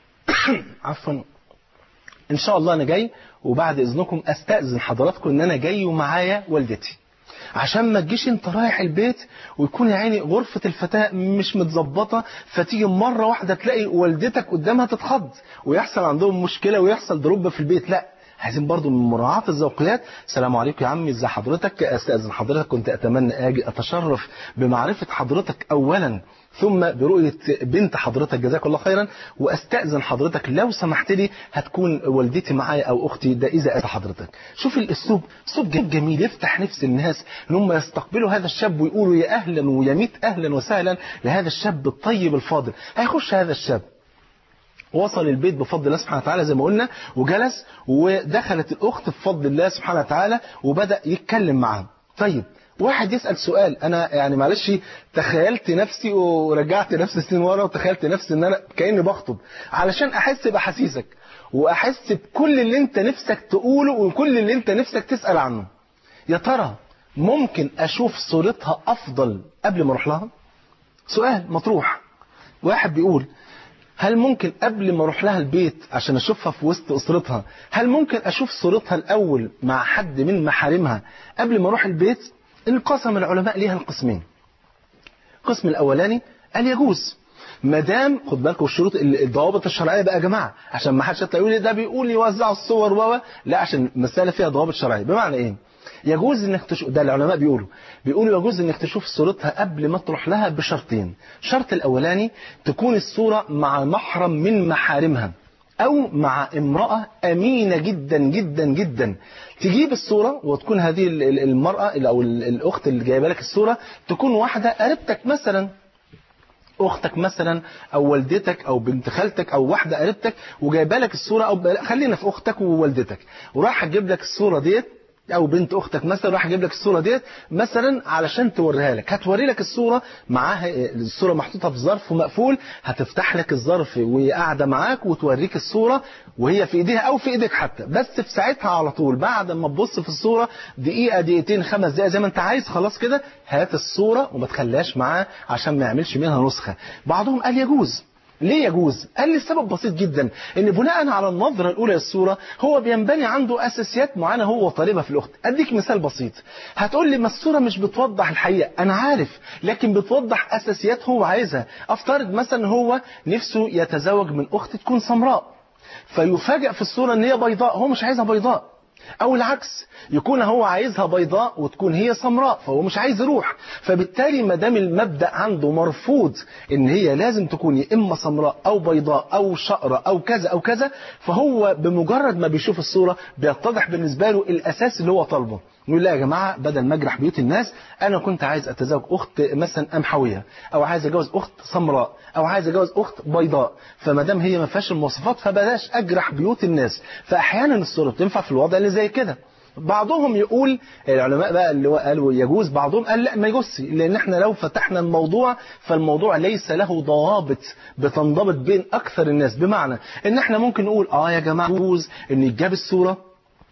عفوا ان شاء الله انا جاي وبعد اذنكم استاذن حضراتكم ان انا جاي ومعايا والدتي عشان ما تجيش انت رايح البيت ويكون يا عيني غرفة الفتاة مش متظبطة فتيجي مرة واحدة تلاقي والدتك قدامها تتخض ويحصل عندهم مشكلة ويحصل ضرب في البيت لا عايزين برضو من مراعاة الذوقيات السلام عليكم يا عمي ازي حضرتك استاذن حضرتك كنت اتمنى اجي اتشرف بمعرفة حضرتك اولا ثم برؤية بنت حضرتك جزاك الله خيرا واستأذن حضرتك لو سمحت لي هتكون والدتي معايا او اختي ده اذا اتى حضرتك شوف الاسلوب اسلوب جميل, جميل يفتح نفس الناس ان هم يستقبلوا هذا الشاب ويقولوا يا اهلا ويا ميت اهلا وسهلا لهذا الشاب الطيب الفاضل هيخش هذا الشاب وصل البيت بفضل الله سبحانه وتعالى زي ما قلنا وجلس ودخلت الأخت بفضل الله سبحانه وتعالى وبدأ يتكلم معها طيب واحد يسأل سؤال أنا يعني معلش تخيلت نفسي ورجعت نفسي سنين ورا وتخيلت نفسي إن أنا كأني بخطب علشان أحس بأحاسيسك وأحس بكل اللي أنت نفسك تقوله وكل اللي أنت نفسك تسأل عنه يا ترى ممكن أشوف صورتها أفضل قبل ما أروح لها سؤال مطروح واحد بيقول هل ممكن قبل ما اروح لها البيت عشان اشوفها في وسط اسرتها هل ممكن اشوف صورتها الاول مع حد من محارمها قبل ما اروح البيت انقسم العلماء ليها القسمين القسم الاولاني قال يجوز ما دام خد بالكم الشروط الضوابط الشرعيه بقى يا جماعه عشان ما حدش يطلع يقول لي ده بيقول يوزعوا الصور و لا عشان المساله فيها ضوابط شرعيه بمعنى ايه يجوز انك تشوف ده العلماء بيقولوا بيقولوا يجوز انك تشوف صورتها قبل ما تروح لها بشرطين الشرط الاولاني تكون الصورة مع محرم من محارمها او مع امرأة امينة جدا جدا جدا تجيب الصورة وتكون هذه المرأة او الاخت اللي جايبه لك الصورة تكون واحدة قريبتك مثلا اختك مثلا او والدتك او بنت خالتك او واحده قريبتك وجايبه لك الصوره او خلينا في اختك ووالدتك وراح تجيب لك الصوره ديت او بنت اختك مثلا راح اجيب لك الصوره ديت مثلا علشان توريها لك هتوري لك الصوره معاها الصوره محطوطه في ظرف مقفول هتفتح لك الظرف وهي قاعده معاك وتوريك الصوره وهي في ايديها او في ايدك حتى بس في ساعتها على طول بعد ما تبص في الصوره دقيقه دقيقتين خمس دقائق زي ما انت عايز خلاص كده هات الصوره وما تخليهاش معاه عشان ما يعملش منها نسخه بعضهم قال يجوز ليه يجوز؟ قال لي السبب بسيط جدا ان بناء على النظرة الاولى للصورة هو بينبني عنده اساسيات معينة هو طالبها في الاخت اديك مثال بسيط هتقول لي ما الصورة مش بتوضح الحقيقة انا عارف لكن بتوضح اساسيات هو عايزها افترض مثلا هو نفسه يتزوج من اخت تكون سمراء فيفاجئ في الصورة ان هي بيضاء هو مش عايزها بيضاء او العكس يكون هو عايزها بيضاء وتكون هي سمراء فهو مش عايز يروح فبالتالي ما دام المبدا عنده مرفوض ان هي لازم تكون يا اما سمراء او بيضاء او شقراء او كذا او كذا فهو بمجرد ما بيشوف الصوره بيتضح بالنسبه له الاساس اللي هو طالبه يقول لا يا جماعه بدل ما اجرح بيوت الناس انا كنت عايز اتزوج اخت مثلا قمحويه او عايز اتجوز اخت سمراء او عايز اتجوز اخت بيضاء فما دام هي ما فيهاش المواصفات فبلاش اجرح بيوت الناس فاحيانا الصوره بتنفع في الوضع اللي زي كده بعضهم يقول العلماء بقى اللي هو قالوا يجوز بعضهم قال لا ما يجوزش لان احنا لو فتحنا الموضوع فالموضوع ليس له ضوابط بتنضبط بين اكثر الناس بمعنى ان احنا ممكن نقول اه يا جماعه يجوز ان يتجاب الصوره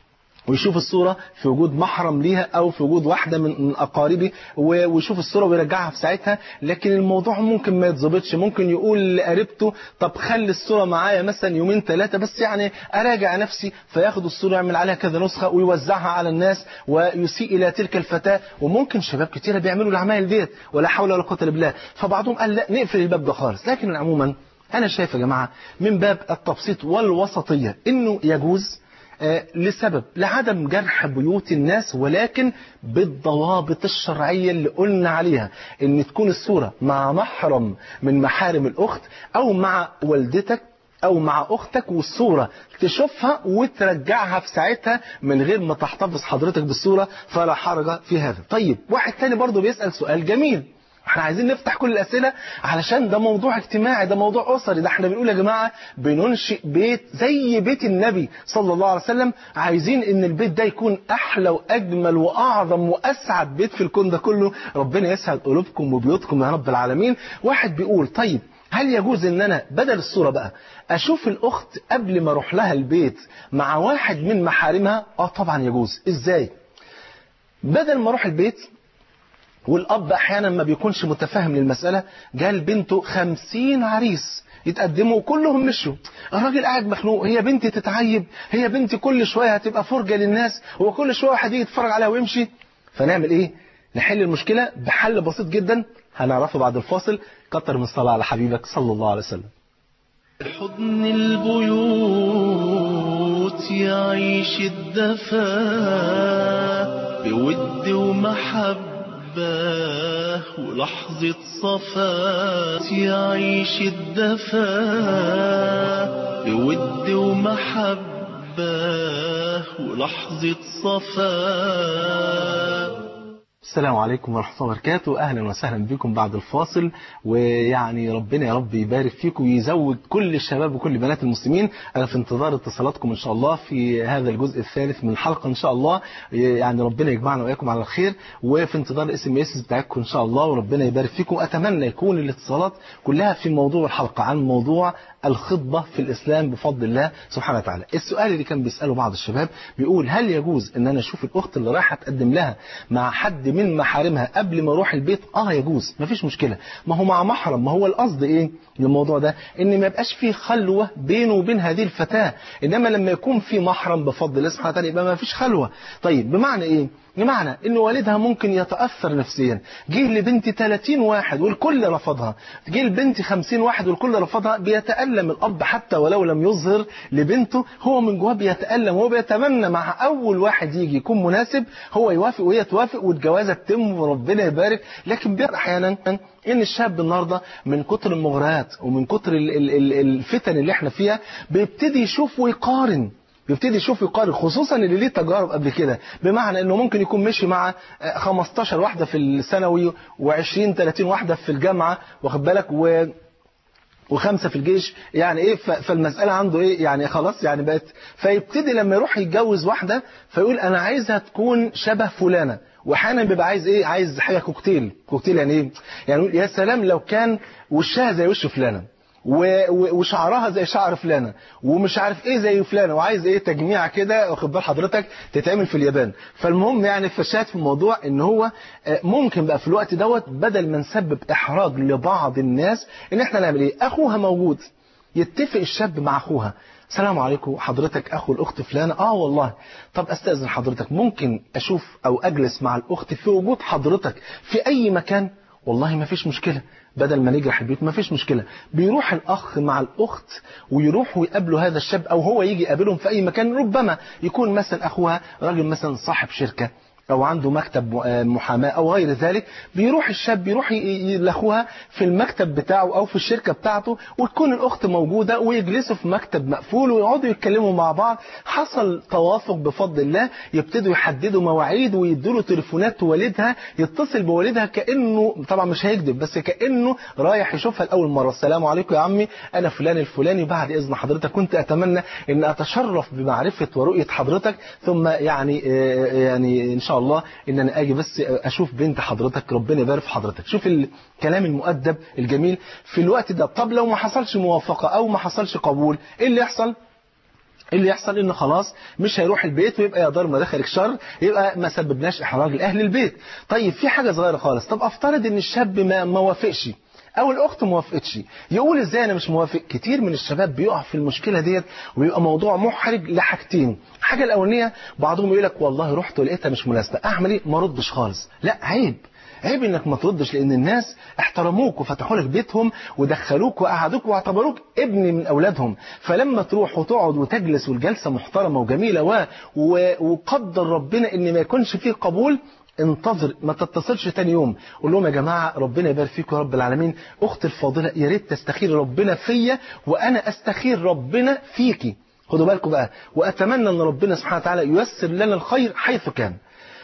ويشوف الصورة في وجود محرم ليها أو في وجود واحدة من من أقاربه و- ويشوف الصورة ويرجعها في ساعتها لكن الموضوع ممكن ما يتظبطش ممكن يقول لقريبته طب خلي الصورة معايا مثلا يومين ثلاثة بس يعني أراجع نفسي فياخد الصورة يعمل عليها كذا نسخة ويوزعها على الناس ويسيء إلى تلك الفتاة وممكن شباب كتيرة بيعملوا العمايل ديت ولا حول ولا قوة إلا بالله فبعضهم قال لا نقفل الباب ده خالص لكن عموما أنا شايف يا جماعة من باب التبسيط والوسطية إنه يجوز آه، لسبب لعدم جرح بيوت الناس ولكن بالضوابط الشرعية اللي قلنا عليها ان تكون الصورة مع محرم من محارم الاخت او مع والدتك او مع اختك والصورة تشوفها وترجعها في ساعتها من غير ما تحتفظ حضرتك بالصورة فلا حرج في هذا طيب واحد تاني برضه بيسأل سؤال جميل احنا عايزين نفتح كل الاسئله علشان ده موضوع اجتماعي ده موضوع اسري ده احنا بنقول يا جماعه بننشئ بيت زي بيت النبي صلى الله عليه وسلم عايزين ان البيت ده يكون احلى واجمل واعظم واسعد بيت في الكون ده كله ربنا يسعد قلوبكم وبيوتكم يا رب العالمين واحد بيقول طيب هل يجوز ان انا بدل الصوره بقى اشوف الاخت قبل ما اروح لها البيت مع واحد من محارمها اه طبعا يجوز ازاي بدل ما اروح البيت والأب أحيانا ما بيكونش متفاهم للمسألة جال بنته خمسين عريس يتقدموا وكلهم مشوا الراجل قاعد مخنوق هي بنتي تتعيب هي بنتي كل شوية هتبقى فرجة للناس هو كل شوية واحد يجي يتفرج عليها ويمشي فنعمل ايه نحل المشكلة بحل بسيط جدا هنعرفه بعد الفاصل كتر من الصلاة على حبيبك صلى الله عليه وسلم حضن البيوت يعيش الدفا بود ومحبة ولحظة صفا يعيش الدفا بود ومحبة ولحظة صفا السلام عليكم ورحمة الله وبركاته أهلا وسهلا بكم بعد الفاصل ويعني ربنا يا رب يبارك فيكم ويزود كل الشباب وكل بنات المسلمين أنا في انتظار اتصالاتكم إن شاء الله في هذا الجزء الثالث من الحلقة إن شاء الله يعني ربنا يجمعنا وإياكم على الخير وفي انتظار الاس ام اس بتاعتكم إن شاء الله وربنا يبارك فيكم أتمنى يكون الاتصالات كلها في موضوع الحلقة عن موضوع الخطبة في الإسلام بفضل الله سبحانه وتعالى السؤال اللي كان بيسأله بعض الشباب بيقول هل يجوز ان انا اشوف الاخت اللي رايحة تقدم لها مع حد من محارمها قبل ما اروح البيت اه يجوز مفيش مشكلة ما هو مع محرم ما هو القصد ايه للموضوع ده ان ما يبقاش في خلوة بينه وبين هذه الفتاة انما لما يكون في محرم بفضل الله سبحانه وتعالى يبقى ما فيش خلوة طيب بمعنى ايه بمعنى ان والدها ممكن يتأثر نفسيا جه لبنتي 30 واحد والكل رفضها جه لبنتي 50 واحد والكل رفضها بيتألم الأب حتى ولو لم يظهر لبنته هو من جواه بيتألم وهو بيتمنى مع أول واحد يجي يكون مناسب هو يوافق وهي توافق والجوازة تتم وربنا يبارك لكن بيبقى أحيانا ان الشاب النهارده من كتر المغريات ومن كتر ال- ال- ال- الفتن اللي احنا فيها بيبتدي يشوف ويقارن بيبتدي يشوف يقارن خصوصا اللي ليه تجارب قبل كده بمعنى انه ممكن يكون مشي مع آه، 15 واحده في الثانوي و20 30 واحده في الجامعه واخد بالك و وخمسه في الجيش يعني ايه ف- فالمساله عنده ايه يعني خلاص يعني بقت فيبتدي لما يروح يتجوز واحده فيقول انا عايزها تكون شبه فلانه واحيانا بيبقى عايز ايه عايز حاجه كوكتيل كوكتيل يعني ايه يعني يقول يا سلام لو كان وشها زي وش فلانه و- و- وشعرها زي شعر فلانه ومش عارف ايه زي فلانه وعايز ايه تجميع كده واخد بال حضرتك تتعمل في اليابان فالمهم يعني فشات في الموضوع ان هو آه، ممكن بقى في الوقت دوت بدل ما نسبب احراج لبعض الناس ان احنا نعمل ايه اخوها موجود يتفق الشاب مع اخوها السلام عليكم حضرتك اخو الاخت فلانه اه والله طب استاذن حضرتك ممكن اشوف او اجلس مع الاخت في وجود حضرتك في اي مكان والله ما فيش مشكله بدل ما نجرح البيوت ما فيش مشكله بيروح الاخ مع الاخت ويروحوا يقابلوا هذا الشاب او هو يجي يقابلهم في اي مكان ربما يكون مثلا اخوها راجل مثلا صاحب شركه او عنده مكتب آه، محاماه او غير ذلك بيروح الشاب يروح ي- ي- لاخوها في المكتب بتاعه او في الشركه بتاعته وتكون الاخت موجوده ويجلسوا في مكتب مقفول ويقعدوا يتكلموا مع بعض حصل توافق بفضل الله يبتدوا يحددوا مواعيد ويدوا له تليفونات والدها يتصل بوالدها كانه طبعا مش هيكذب بس كانه رايح يشوفها لاول مره السلام عليكم يا عمي انا فلان الفلاني بعد اذن حضرتك كنت اتمنى ان اتشرف بمعرفه ورؤيه حضرتك ثم يعني آه، يعني ان شاء الله ان انا اجي بس اشوف بنت حضرتك ربنا يبارك في حضرتك شوف الكلام المؤدب الجميل في الوقت ده طب لو ما حصلش موافقه او ما حصلش قبول ايه اللي يحصل اللي يحصل انه خلاص مش هيروح البيت ويبقى يا دار ما دخلك شر يبقى ما سببناش احراج لاهل البيت طيب في حاجه صغيره خالص طب افترض ان الشاب ما ما وافقش او الاخت ما وافقتش يقول ازاي انا مش موافق كتير من الشباب بيقع في المشكله ديت ويبقى موضوع محرج لحاجتين الحاجه الاولانيه بعضهم يقول لك والله رحت ولقيتها مش مناسبه اعمل ايه ما ردش خالص لا عيب عيب انك ما تردش لان الناس احترموك وفتحوا لك بيتهم ودخلوك وقعدوك واعتبروك ابن من اولادهم فلما تروح وتقعد وتجلس والجلسه محترمه وجميله و... و... وقدر ربنا ان ما يكونش فيه قبول انتظر ما تتصلش تاني يوم قول لهم يا جماعة ربنا يبارك فيكم يا رب العالمين أختي الفاضلة يا ريت تستخير ربنا فيا وأنا أستخير ربنا فيكي خدوا بالكم بقى وأتمنى أن ربنا سبحانه وتعالى ييسر لنا الخير حيث كان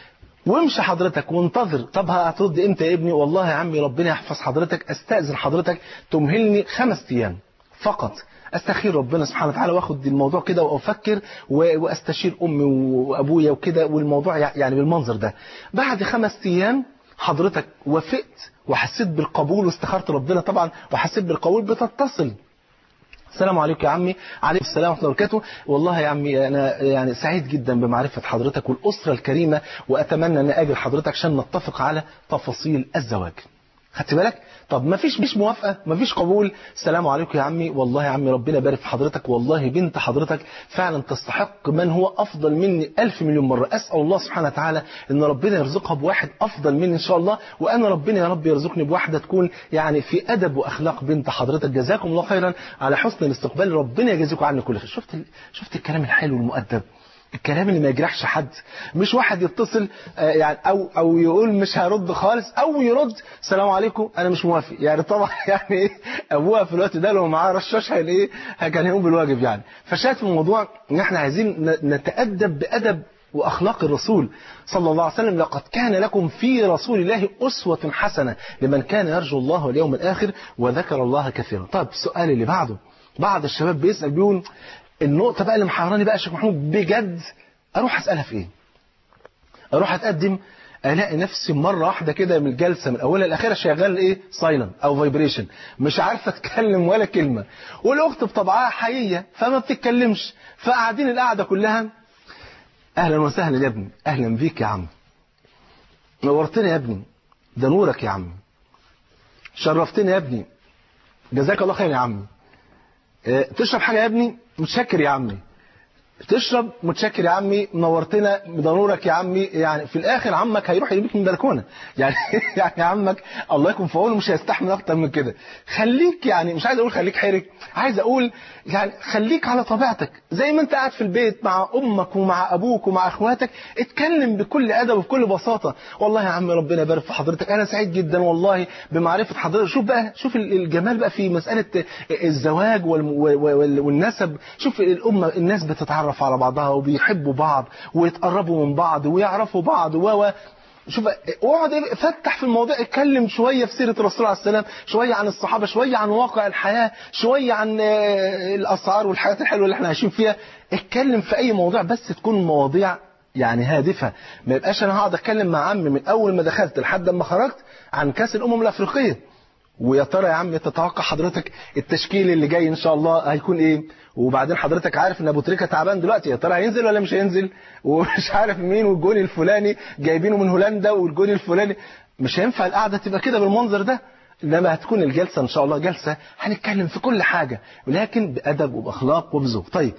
وامشي حضرتك وانتظر طب هترد امتى يا ابني والله يا عمي ربنا يحفظ حضرتك استأذن حضرتك تمهلني خمس ايام فقط استخير ربنا سبحانه وتعالى واخد الموضوع كده وافكر واستشير امي وابويا وكده والموضوع يعني بالمنظر ده بعد خمس ايام حضرتك وافقت وحسيت بالقبول واستخرت ربنا طبعا وحسيت بالقبول بتتصل السلام عليكم يا عمي عليكم السلام ورحمه الله وبركاته والله يا عمي انا يعني سعيد جدا بمعرفه حضرتك والاسره الكريمه واتمنى ان اجي حضرتك عشان نتفق على تفاصيل الزواج خدت بالك طب ما فيش مش موافقه ما فيش قبول السلام عليكم يا عمي والله يا عمي ربنا يبارك في حضرتك والله بنت حضرتك فعلا تستحق من هو افضل مني ألف مليون مره اسال الله سبحانه وتعالى ان ربنا يرزقها بواحد افضل مني ان شاء الله وانا ربنا يا رب يرزقني بواحده تكون يعني في ادب واخلاق بنت حضرتك جزاكم الله خيرا على حسن الاستقبال ربنا يجازيكم عني كل خير شفت شفت الكلام الحلو المؤدب الكلام اللي ما يجرحش حد مش واحد يتصل يعني او او يقول مش هرد خالص او يرد السلام عليكم انا مش موافق يعني طبعا يعني ايه ابوها في الوقت ده لو معاه رشاش هي ايه كان هيقوم بالواجب يعني فشايف الموضوع ان احنا عايزين نتادب بادب واخلاق الرسول صلى الله عليه وسلم لقد كان لكم في رسول الله اسوه حسنه لمن كان يرجو الله واليوم الاخر وذكر الله كثيرا طب السؤال اللي بعده بعض الشباب بيسال بيقول النقطة بقى اللي محيراني بقى يا شيخ محمود بجد أروح أسألها في إيه؟ أروح أتقدم ألاقي نفسي مرة واحدة كده من الجلسة من أولها لآخرها شغال إيه؟ سايلنت أو فايبريشن مش عارفة أتكلم ولا كلمة والأخت بطبعها حقيقية فما بتتكلمش فقاعدين القعدة كلها أهلا وسهلا يا ابني أهلا بيك يا عم نورتني يا ابني ده نورك يا عم شرفتني يا ابني جزاك الله خير يا عمي اه تشرب حاجة يا ابني متشكر يا عمي تشرب متشكر يا عمي نورتنا بضرورك يا عمي يعني في الاخر عمك هيروح يجيبك من البلكونه يعني يعني عمك الله يكون في عونه مش هيستحمل اكتر من كده خليك يعني مش عايز اقول خليك حرك عايز اقول يعني خليك على طبيعتك زي ما انت قاعد في البيت مع امك ومع ابوك ومع اخواتك اتكلم بكل ادب وبكل بساطه والله يا عم ربنا يبارك في حضرتك انا سعيد جدا والله بمعرفه حضرتك شوف بقى شوف الجمال بقى في مساله الزواج والنسب شوف الامه الناس بتتعرف على بعضها وبيحبوا بعض ويتقربوا من بعض ويعرفوا بعض و شوف اقعد فتح في الموضوع اتكلم شويه في سيره الرسول عليه السلام شويه عن الصحابه شويه عن واقع الحياه شويه عن الاسعار والحياه الحلوه اللي احنا عايشين فيها اتكلم في اي موضوع بس تكون مواضيع يعني هادفه ما يبقاش انا هقعد اتكلم مع عمي من اول ما دخلت لحد ما خرجت عن كاس الامم الافريقيه ويا ترى يا عم تتوقع حضرتك التشكيل اللي جاي ان شاء الله هيكون ايه وبعدين حضرتك عارف ان ابو تريكه تعبان دلوقتي يا ترى هينزل ولا مش هينزل ومش عارف مين والجون الفلاني جايبينه من هولندا والجون الفلاني مش هينفع القعده تبقى كده بالمنظر ده انما هتكون الجلسه ان شاء الله جلسه هنتكلم في كل حاجه ولكن بادب وباخلاق وبذوق طيب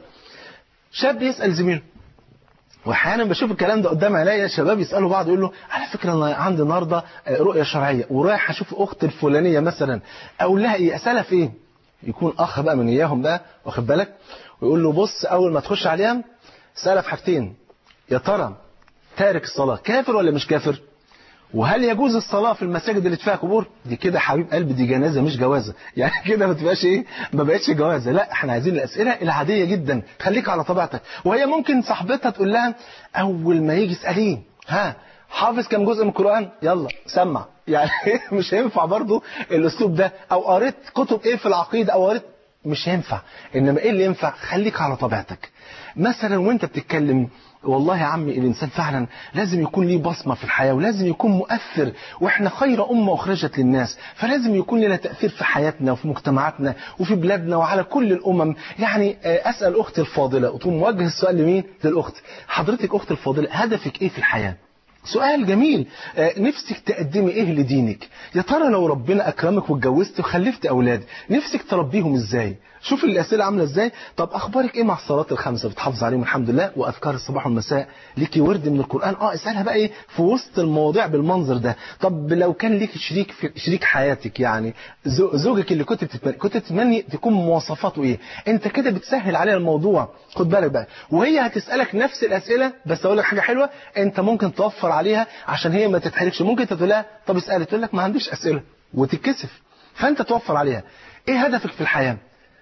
شاب يسال زميله واحيانا بشوف الكلام ده قدام عينيا شباب يسالوا بعض يقول له على فكره انا عندي النهارده رؤيه شرعيه ورايح اشوف اخت الفلانيه مثلا اقول لها ايه اسالها في ايه يكون اخ بقى من اياهم بقى واخد بالك ويقول له بص اول ما تخش عليها اسالها في حاجتين يا ترى تارك الصلاه كافر ولا مش كافر وهل يجوز الصلاة في المساجد اللي فيها قبور دي كده حبيب قلبي دي جنازة مش جوازة يعني كده ما تبقاش ايه ما بقتش جوازة لا احنا عايزين الأسئلة العادية جدا خليك على طبيعتك وهي ممكن صاحبتها تقول لها أول ما يجي اسأليه ها حافظ كم جزء من القرآن يلا سمع يعني مش هينفع برضو الأسلوب ده أو قريت كتب ايه في العقيدة أو قريت مش هينفع انما ايه اللي ينفع خليك على طبيعتك مثلا وانت بتتكلم والله يا عمي الانسان فعلا لازم يكون ليه بصمه في الحياه ولازم يكون مؤثر واحنا خير امه اخرجت للناس فلازم يكون لنا تاثير في حياتنا وفي مجتمعاتنا وفي بلادنا وعلى كل الامم يعني آه، اسال اختي الفاضله وتقوم موجه السؤال لمين للاخت حضرتك اختي الفاضله هدفك ايه في الحياه سؤال جميل آه، نفسك تقدمي ايه لدينك يا ترى لو ربنا اكرمك واتجوزت وخلفت اولاد نفسك تربيهم ازاي شوف الاسئله عامله ازاي طب اخبارك ايه مع الصلاه الخمسه بتحافظ عليهم الحمد لله واذكار الصباح والمساء ليكي ورد من القران اه اسالها بقى ايه في وسط المواضيع بالمنظر ده طب لو كان ليك شريك في شريك حياتك يعني زو- زوجك اللي كنت بتتمنى كنت تتمني تكون مواصفاته ايه انت كده بتسهل عليها الموضوع خد بالك بقى وهي هتسالك نفس الاسئله بس اقول لك حاجه حلوه انت ممكن توفر عليها عشان هي ما تتحركش ممكن انت تقول لها طب اسالي تقول لك ما عنديش اسئله وتتكسف فانت توفر عليها ايه هدفك في الحياه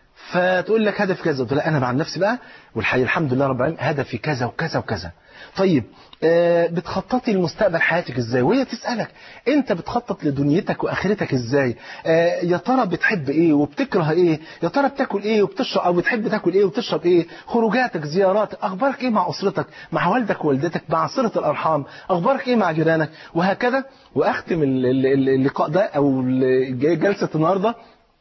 فتقول لك هدف كذا تقول لا انا مع نفسي بقى والحقيقه الحمد لله رب العالمين هدفي كذا وكذا وكذا طيب آه بتخططي لمستقبل حياتك ازاي وهي تسالك انت بتخطط لدنيتك واخرتك ازاي آه يا ترى بتحب ايه وبتكره ايه يا ترى بتاكل ايه وبتشرب او بتحب تاكل ايه وبتشرب ايه خروجاتك زياراتك اخبارك ايه مع اسرتك مع والدك ووالدتك مع صله الارحام اخبارك ايه مع جيرانك وهكذا واختم ال- ال- ال- اللقاء ده او ال- جلسه النهارده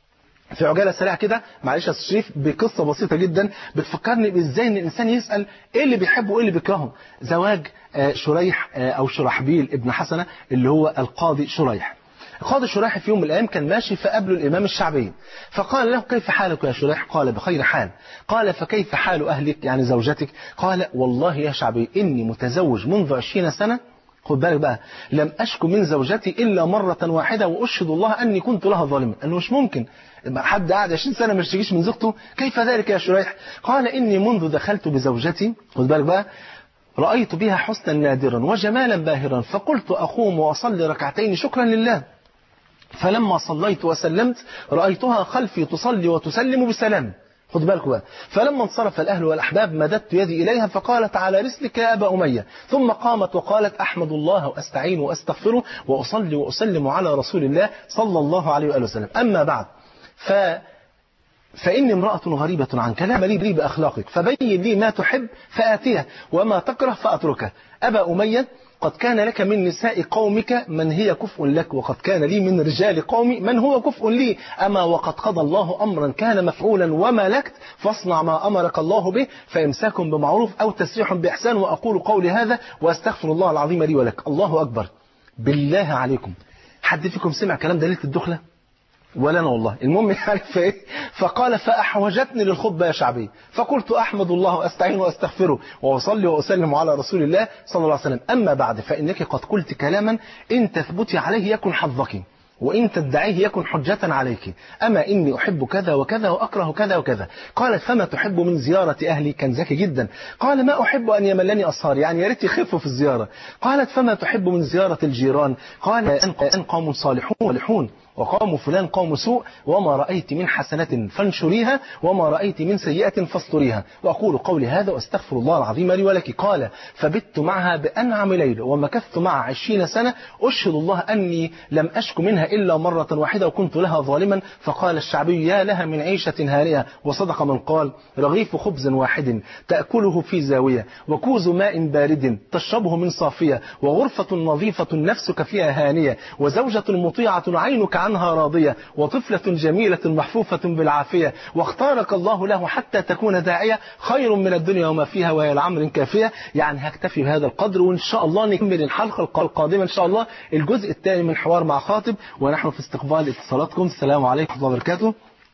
في عجاله سريعه كده معلش يا أستاذ شريف بقصه بسيطه جدا بتفكرني بازاي ان الانسان يسال ايه اللي بيحبه وايه اللي بيكرهه زواج آه، شريح آه، او شرحبيل ابن حسنه اللي هو القاضي شريح القاضي شريح في يوم من الايام كان ماشي فقابله الامام الشعبي فقال له كيف حالك يا شريح قال بخير حال قال فكيف حال اهلك يعني زوجتك قال والله يا شعبي اني متزوج منذ عشرين سنه خد بالك بقى لم أشكو من زوجتي إلا مرة واحدة وأشهد الله أني كنت لها ظالما أنه مش ممكن حد قاعد 20 سنة ما يشتكيش من زوجته كيف ذلك يا شريح قال إني منذ دخلت بزوجتي خد بالك بقى رأيت بها حسنا نادرا وجمالا باهرا فقلت أقوم وأصلي ركعتين شكرا لله فلما صليت وسلمت رأيتها خلفي تصلي وتسلم بسلام خد بالكم بقى فلما انصرف الأهل والأحباب مددت يدي إليها فقالت على رسلك يا أبا أمية ثم قامت وقالت أحمد الله وأستعين وأستغفره وأصلي وأسلم على رسول الله صلى الله عليه وآله وسلم أما بعد ف فإني امرأة غريبة عن كلام لي لي بأخلاقك فبين لي ما تحب فآتيه وما تكره فأتركه أبا أمية قد كان لك من نساء قومك من هي كفء لك وقد كان لي من رجال قومي من هو كفء لي أما وقد قضى الله أمرا كان مفعولا وما لكت فاصنع ما أمرك الله به فإمساك بمعروف أو تسريح بإحسان وأقول قولي هذا وأستغفر الله العظيم لي ولك الله أكبر بالله عليكم حد فيكم سمع كلام ده ليلة الدخلة ولا انا والله المهم يعني فايه فقال فاحوجتني للخطبه يا شعبي فقلت احمد الله واستعين واستغفره واصلي واسلم على رسول الله صلى الله عليه وسلم اما بعد فانك قد قلت كلاما ان تثبتي عليه يكن حظك وإن تدعيه يكن حجة عليك أما إني أحب كذا وكذا وأكره كذا وكذا قالت فما تحب من زيارة أهلي كان ذكي جدا قال ما أحب أن يملني أصهار يعني يا ريت يخفوا في الزيارة قالت فما تحب من زيارة الجيران قال أن قوم صالحون صالحون وقوم فلان قوم سوء وما رأيت من حسنة فانشريها وما رأيت من سيئة فاستريها وأقول قولي هذا واستغفر الله العظيم لي ولك قال فبت معها بأنعم ليلة ومكثت معها عشرين سنة أشهد الله أني لم أشك منها إلا مرة واحدة وكنت لها ظالما فقال الشعبي يا لها من عيشة هانئة وصدق من قال رغيف خبز واحد تأكله في زاوية وكوز ماء بارد تشربه من صافية وغرفة نظيفة نفسك فيها هانية وزوجة مطيعة عينك عنها راضية وطفلة جميلة محفوفة بالعافية واختارك الله له حتى تكون داعية خير من الدنيا وما فيها وهي العمر كافية يعني هكتفي بهذا القدر وإن شاء الله نكمل الحلقة القادمة إن شاء الله الجزء الثاني من حوار مع خاطب ونحن في استقبال اتصالاتكم السلام عليكم ورحمة الله وبركاته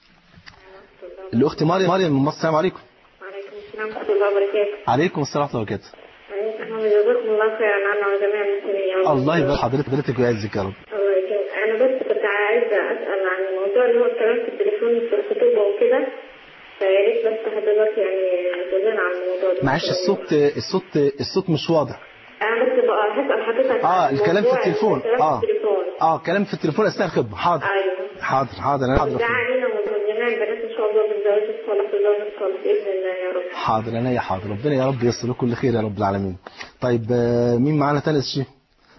الأخت مريم مريم من مصر السلام عليكم وعليكم السلام ورحمة الله وبركاته. عليكم السلام ورحمة الله وبركاته عليكم السلام جزاكم الله خيرا عنا وجميع المسلمين يا رب. الله يبارك حضرتك حضرتك ويعزك يا رب الله يكرمك. أنا بس كنت عايزة أسأل عن الموضوع اللي هو الكلام في التليفون في الخطوبة وكده فيا ريت بس حضرتك يعني تقول لنا عن الموضوع ده. معلش الصوت الصوت الصوت مش واضح أنا بس بقى هسأل حضرتك اه عن الكلام في موضوع التليفون الكلام اه في التليفون. اه كلام في التليفون اثناء الخطبه حاضر أيوه. حاضر حاضر انا حاضر ده علينا وجميع البنات إن شاء الله بالزواج الصالح والزواج الصالح بإذن الله يا رب. حاضر انا يا حاضر ربنا يا رب ييسر له كل خير يا رب العالمين طيب آه، مين معانا تاني يا شيخ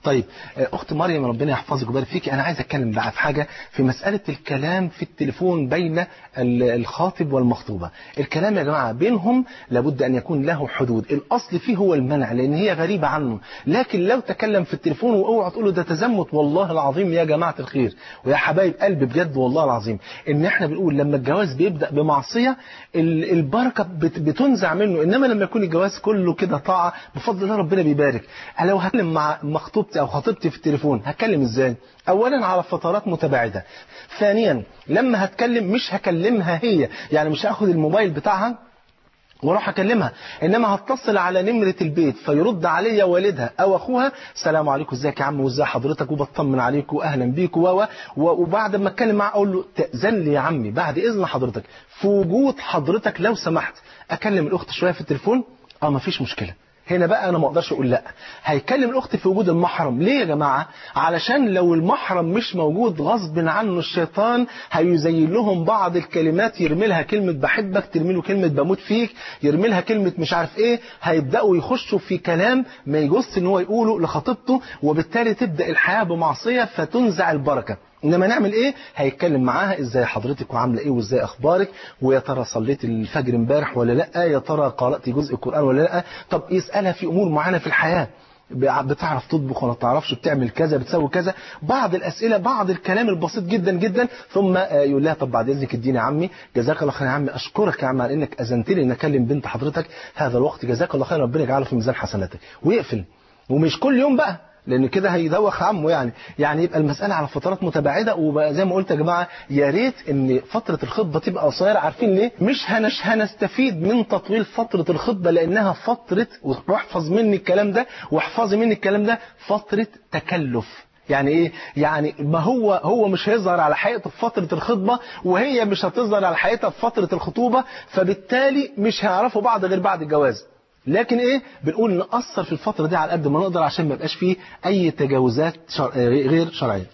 طيب آه، اخت مريم ربنا يحفظك ويبارك فيك انا عايز اتكلم بقى في حاجه في مساله الكلام في التليفون بين ال- الخاطب والمخطوبه الكلام يا جماعه بينهم لابد ان يكون له حدود الاصل فيه هو المنع لان هي غريبه عنه لكن لو تكلم في التليفون واوعى تقول له ده تزمت والله العظيم يا جماعه الخير ويا حبايب قلبي بجد والله العظيم ان احنا بنقول لما الجواز بيبدا بمعصيه ال- البركه بت- بتنزع منه انما لما يكون الجواز كله كده طاعه بفضل الله ربنا بيبارك أنا لو هتكلم مع مخطوبتي او خطيبتي في التليفون هتكلم ازاي اولا على فترات متباعده ثانيا لما هتكلم مش هكلمها هي يعني مش هاخد الموبايل بتاعها واروح اكلمها انما هتصل على نمره البيت فيرد عليا والدها او اخوها السلام عليكم ازيك يا عم وازاي حضرتك وبطمن عليك واهلا بيك و و- وبعد ما اتكلم معاه اقول له تاذن لي يا عمي بعد اذن حضرتك في وجود حضرتك لو سمحت اكلم الاخت شويه في التليفون اه مفيش مشكله هنا بقى انا ما اقدرش اقول لا هيكلم الاخت في وجود المحرم ليه يا جماعه علشان لو المحرم مش موجود غصب عنه الشيطان هيزين لهم بعض الكلمات يرمي لها كلمه بحبك ترمي له كلمه بموت فيك يرمي لها كلمه مش عارف ايه هيبداوا يخشوا في كلام ما يجوز ان هو يقوله لخطيبته وبالتالي تبدا الحياه بمعصيه فتنزع البركه انما نعمل ايه هيتكلم معاها ازاي حضرتك وعامله ايه وازاي اخبارك ويا ترى صليت الفجر امبارح ولا لا يا ترى قرات جزء قران ولا لا طب يسالها في امور معينه في الحياه بتعرف تطبخ ولا تعرفش بتعمل كذا بتسوي كذا بعض الاسئله بعض الكلام البسيط جدا جدا ثم آه، يقول لها طب بعد اذنك اديني يا عمي جزاك الله خير يا عمي اشكرك يا عم على انك اذنت لي ان اكلم بنت حضرتك هذا الوقت جزاك الله خير ربنا يجعله في ميزان حسناتك ويقفل ومش كل يوم بقى لان كده هيدوخ عمه يعني يعني يبقى المساله على فترات متباعده وبقى زي ما قلت يا جماعه يا ريت ان فتره الخطبه تبقى قصيره عارفين ليه مش هنش هنستفيد من تطويل فتره الخطبه لانها فتره واحفظ مني الكلام ده واحفظي مني الكلام ده فتره تكلف يعني ايه يعني ما هو هو مش هيظهر على حقيقته في فتره الخطبه وهي مش هتظهر على حقيقتها في فتره الخطوبه فبالتالي مش هيعرفوا بعض غير بعد الجواز لكن ايه بنقول نأثر في الفترة دي على قد ما نقدر عشان ما يبقاش فيه أي تجاوزات شر... آه، غير شرعية.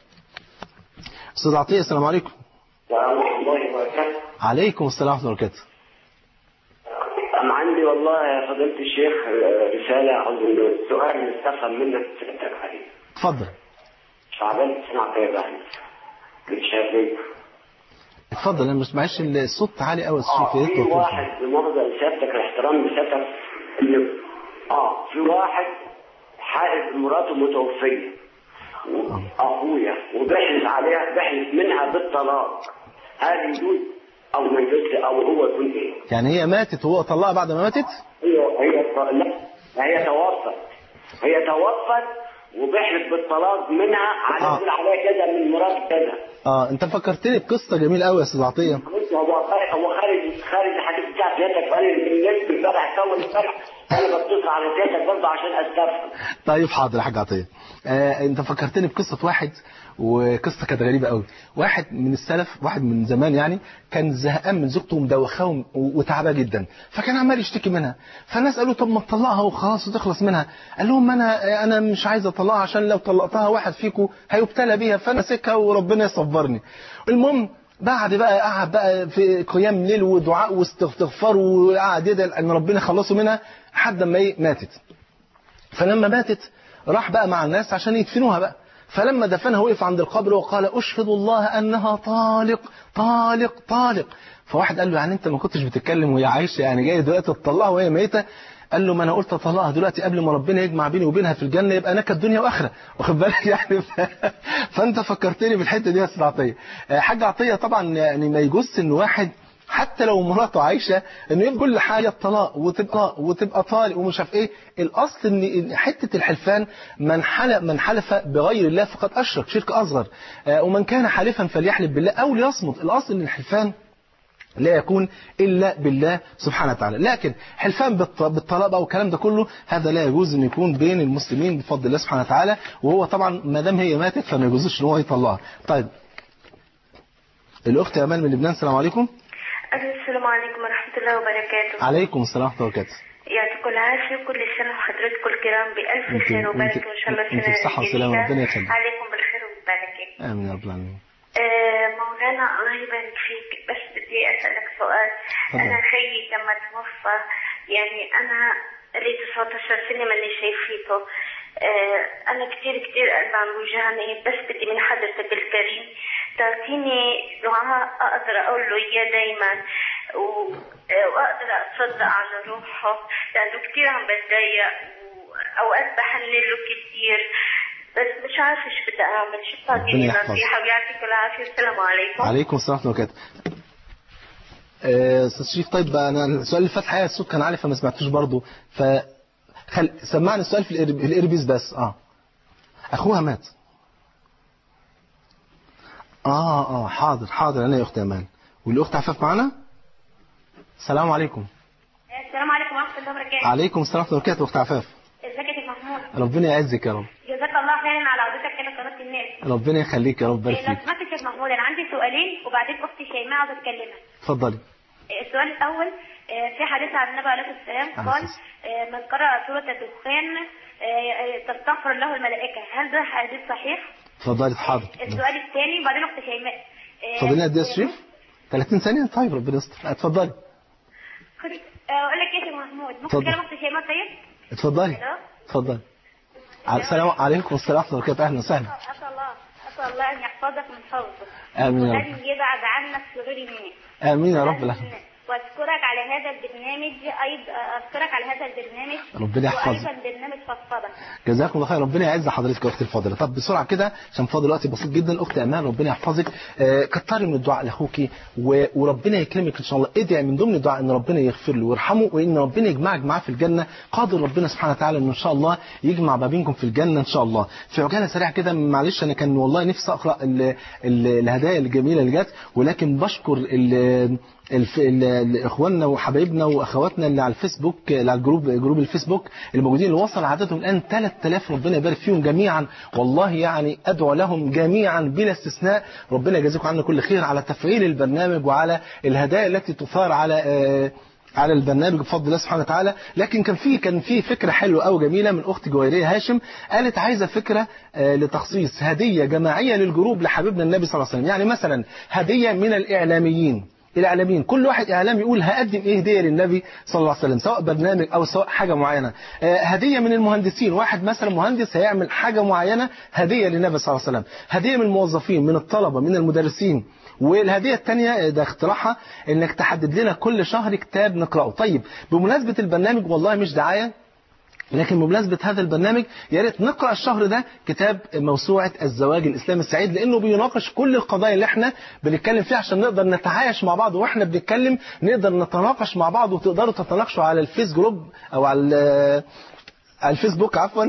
أستاذ عطية السلام عليكم. ورحمة الله وبركاته عليكم السلام ورحمة الله وبركاته. أنا عندي والله يا فضيلة الشيخ آه، رسالة أو سؤال نستفهم منك سألتك عليه اتفضل. شعبان تسمع كده يعني مش شايفين اتفضل أنا مش معيش الصوت عالي قوي الصوت اه في يطلع واحد بمؤاخذة لسيادتك الاحترام لسيادتك اللي اه في واحد حائز مراته متوفية أخويا وبحلف عليها بحلف منها بالطلاق هل يجوز أو ما يجوزش أو هو يكون إيه؟ يعني هي ماتت وهو طلقها بعد ما ماتت؟ هي هي لا هي توفت هي توفت وبحلف بالطلاق منها على آه. يقول عليها كذا من مرات كذا اه انت فكرتني بقصة جميلة قوي يا أستاذ عطية. بص هو خارج هو خارج خارج الحديث بتاع سيادتك قال لي بالنسبه امبارح اول امبارح انا بتصل على سيادتك برضه عشان استفهم طيب حاضر يا حاج عطيه آه انت فكرتني بقصه واحد وقصه كانت غريبه قوي واحد من السلف واحد من زمان يعني كان زهقان من زوجته ومدوخاه وم- وتعباه جدا فكان عمال يشتكي منها فالناس قالوا طب ما تطلقها وخلاص وتخلص منها قال لهم انا انا مش عايز اطلقها عشان لو طلقتها واحد فيكم هيبتلى بيها فانا سكها وربنا يصبرني المهم بعد بقى قعد بقى في قيام ليل ودعاء واستغفار وقعد يدعي ان ربنا يخلصه منها لحد ما ايه ماتت فلما ماتت راح بقى مع الناس عشان يدفنوها بقى فلما دفنها وقف عند القبر وقال أشهد الله أنها طالق طالق طالق فواحد قال له يعني أنت ما كنتش بتتكلم وهي عايشة يعني جاي دلوقتي تطلقها وهي ميتة قال له ما انا قلت اطلقها دلوقتي قبل ما ربنا يجمع بيني وبينها في الجنه يبقى نكد دنيا واخره واخد بالك يعني ف... فانت فكرتني بالحته دي يا استاذ عطيه آه، حاج عطيه طبعا يعني ما يجوزش ان واحد حتى لو مراته عايشه انه يبقى كل حاجه طلاق وتبقى وتبقى طالق ومش عارف ايه الاصل ان إن حته الحلفان من حلف من حلف بغير الله فقد اشرك شرك اصغر آه، ومن كان حالفا فليحلف بالله او ليصمت الاصل ان الحلفان لا يكون إلا بالله سبحانه وتعالى لكن حلفان بالط- بالطلاق بقى والكلام ده كله هذا لا يجوز أن يكون بين المسلمين بفضل الله سبحانه وتعالى وهو طبعا ما دام هي ماتت فما يجوزش أن هو يطلقها طيب الأخت أمال من لبنان السلام عليكم السلام عليكم ورحمة الله وبركاته عليكم السلام ورحمة الله وبركاته يعطيكم العافية كل سنة وحضرتكم الكرام بألف انت- خير وبركة انت- وإن شاء الله انت السنة بصحة الجديدة وسلامة، ربنا يخليك. عليكم بالخير والبركة آمين يا رب العالمين آه، مولانا الله يبارك فيك بس بدي أسألك سؤال تفضل. أنا خيي لما توفى يعني أنا لي 19 سنة ماني شايفيته آه، أنا كتير كتير قلب عم بوجعني بس بدي من حضرتك الكريم تعطيني دعاء أقدر أقول له إياه دايما و- آه، وأقدر أتصدق على روحه لأنه كتير عم بتضايق وأوقات بحن له كتير بس مش عارفة شو بدي أعمل شو تعطيني ربنا يحفظك. نصيحة ويعطيك العافية والسلام عليكم عليكم السلام ورحمه الله وبركاته آه، استاذ شريف طيب بقى انا السؤال اللي فات حقيقه الصوت كان عالي فما سمعتوش برضه ف خل... سمعني السؤال في الإير- الايربيس بس اه اخوها مات اه اه حاضر حاضر انا يا اختي امان والاخت عفاف معانا السلام عليكم السلام عليكم ورحمة الله وبركاته عليكم السلام ورحمه الله وبركاته اخت عفاف ازيك يا شيخ محمود ربنا يعزك يا رب جزاك الله خيرا على عودتك إلى قناة الناس ربنا يخليك يا رب بارك لو فيك سمحت يا شيخ محمود أنا عندي سؤالين وبعدين أختي شيماء عاوزة أتكلمها اتفضلي السؤال الأول آه، في حديث عن النبي عليه الصلاة والسلام عليه قال الصلاة آه، من قرأ سورة الدخان آه، آه، تستغفر له الملائكة هل ده حديث صحيح؟ اتفضلي حاضر السؤال الثاني وبعدين أخت شيماء آه، اتفضلي قد ايه يا شريف 30 ثانيه طيب ربنا يستر اتفضلي كنت- آه، أقول لك إيه يا شيخ محمود ممكن اتفضل. تكلم أخت شيماء طيب؟ اتفضلي ألو؟ اتفضلي على- السلام عليكم السلام ورحمه الله وبركاته اهلا وسهلا أسأل الله أسأل الله أن يحفظك من فوزه آمين يا رب. وأن يبعد عنك شرور الناس امين يا رب العالمين واشكرك على هذا البرنامج ايضا اشكرك على هذا البرنامج ربنا يحفظك. وايضا برنامج فضفضه جزاكم الله خير ربنا يعز حضرتك يا اختي الفاضله طب بسرعه كده عشان فاضل وقت بسيط جدا اختي امان ربنا يحفظك آه كتري من الدعاء لاخوكي و- وربنا يكرمك ان شاء الله ادعي من ضمن الدعاء ان ربنا يغفر له ويرحمه وان ربنا يجمعك معاه في الجنه قادر ربنا سبحانه وتعالى ان ان شاء الله يجمع ما بينكم في الجنه ان شاء الله في عجاله سريعه كده معلش انا كان والله نفسي اقرا ال ال الهدايا الجميله اللي جت ولكن بشكر ال الف... ال... ال- اخواننا وحبايبنا واخواتنا اللي على الفيسبوك اللي على الجروب جروب الفيسبوك اللي موجودين اللي وصل عددهم الان 3000 ربنا يبارك فيهم جميعا والله يعني ادعو لهم جميعا بلا استثناء ربنا يجازيكم عنا كل خير على تفعيل البرنامج وعلى الهدايا التي تثار على آه، على البرنامج بفضل الله سبحانه وتعالى لكن كان في كان في فكره حلوه قوي جميله من اخت جويريه هاشم قالت عايزه فكره آه، لتخصيص هديه جماعيه للجروب لحبيبنا النبي صلى الله عليه وسلم يعني مثلا هديه من الاعلاميين الاعلاميين كل واحد اعلامي يقول هقدم ايه هديه للنبي صلى الله عليه وسلم سواء برنامج او سواء حاجه معينه آه، هديه من المهندسين واحد مثلا مهندس هيعمل حاجه معينه هديه للنبي صلى الله عليه وسلم هديه من الموظفين من الطلبه من المدرسين والهديه الثانيه ده اختراعها انك تحدد لنا كل شهر كتاب نقراه طيب بمناسبه البرنامج والله مش دعايه لكن بمناسبة هذا البرنامج يا ريت نقرأ الشهر ده كتاب موسوعة الزواج الإسلامي السعيد لأنه بيناقش كل القضايا اللي احنا بنتكلم فيها عشان نقدر نتعايش مع بعض واحنا بنتكلم نقدر نتناقش مع بعض وتقدروا تتناقشوا على الفيس جروب أو على ال- على الفيسبوك عفوا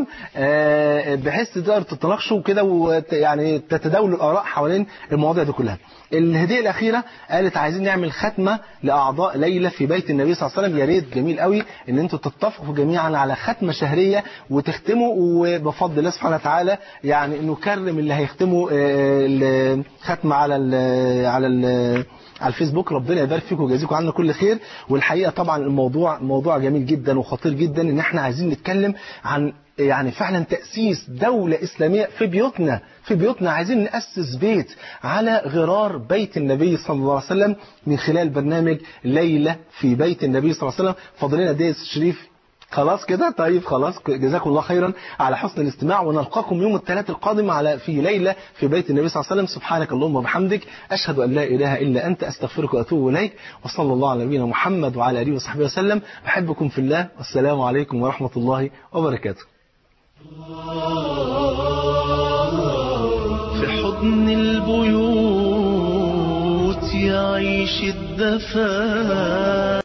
آه، بحيث تقدروا تتناقشوا كده ويعني تتداولوا الآراء حوالين المواضيع دي كلها. الهدية الأخيرة قالت عايزين نعمل ختمة لأعضاء ليلة في بيت النبي صلى الله عليه وسلم يا ريت جميل قوي إن أنتوا تتفقوا جميعا على ختمة شهرية وتختموا وبفضل الله سبحانه وتعالى يعني نكرم اللي هيختموا آه، الختمة على ال على ال على الفيسبوك ربنا يبارك فيكم ويجازيكم عنا كل خير والحقيقه طبعا الموضوع موضوع جميل جدا وخطير جدا ان احنا عايزين نتكلم عن يعني فعلا تأسيس دولة إسلامية في بيوتنا في بيوتنا عايزين نأسس بيت على غرار بيت النبي صلى الله عليه وسلم من خلال برنامج ليلة في بيت النبي صلى الله عليه وسلم فضلنا ديس الشريف خلاص كده طيب خلاص جزاكم الله خيرا على حسن الاستماع ونلقاكم يوم الثلاث القادم على في ليلة في بيت النبي صلى الله عليه وسلم سبحانك اللهم وبحمدك أشهد أن لا إله إلا أنت أستغفرك وأتوب إليك وصلى الله على نبينا محمد وعلى آله وصحبه وسلم أحبكم في الله والسلام عليكم ورحمة الله وبركاته في حضن البيوت يعيش الدفا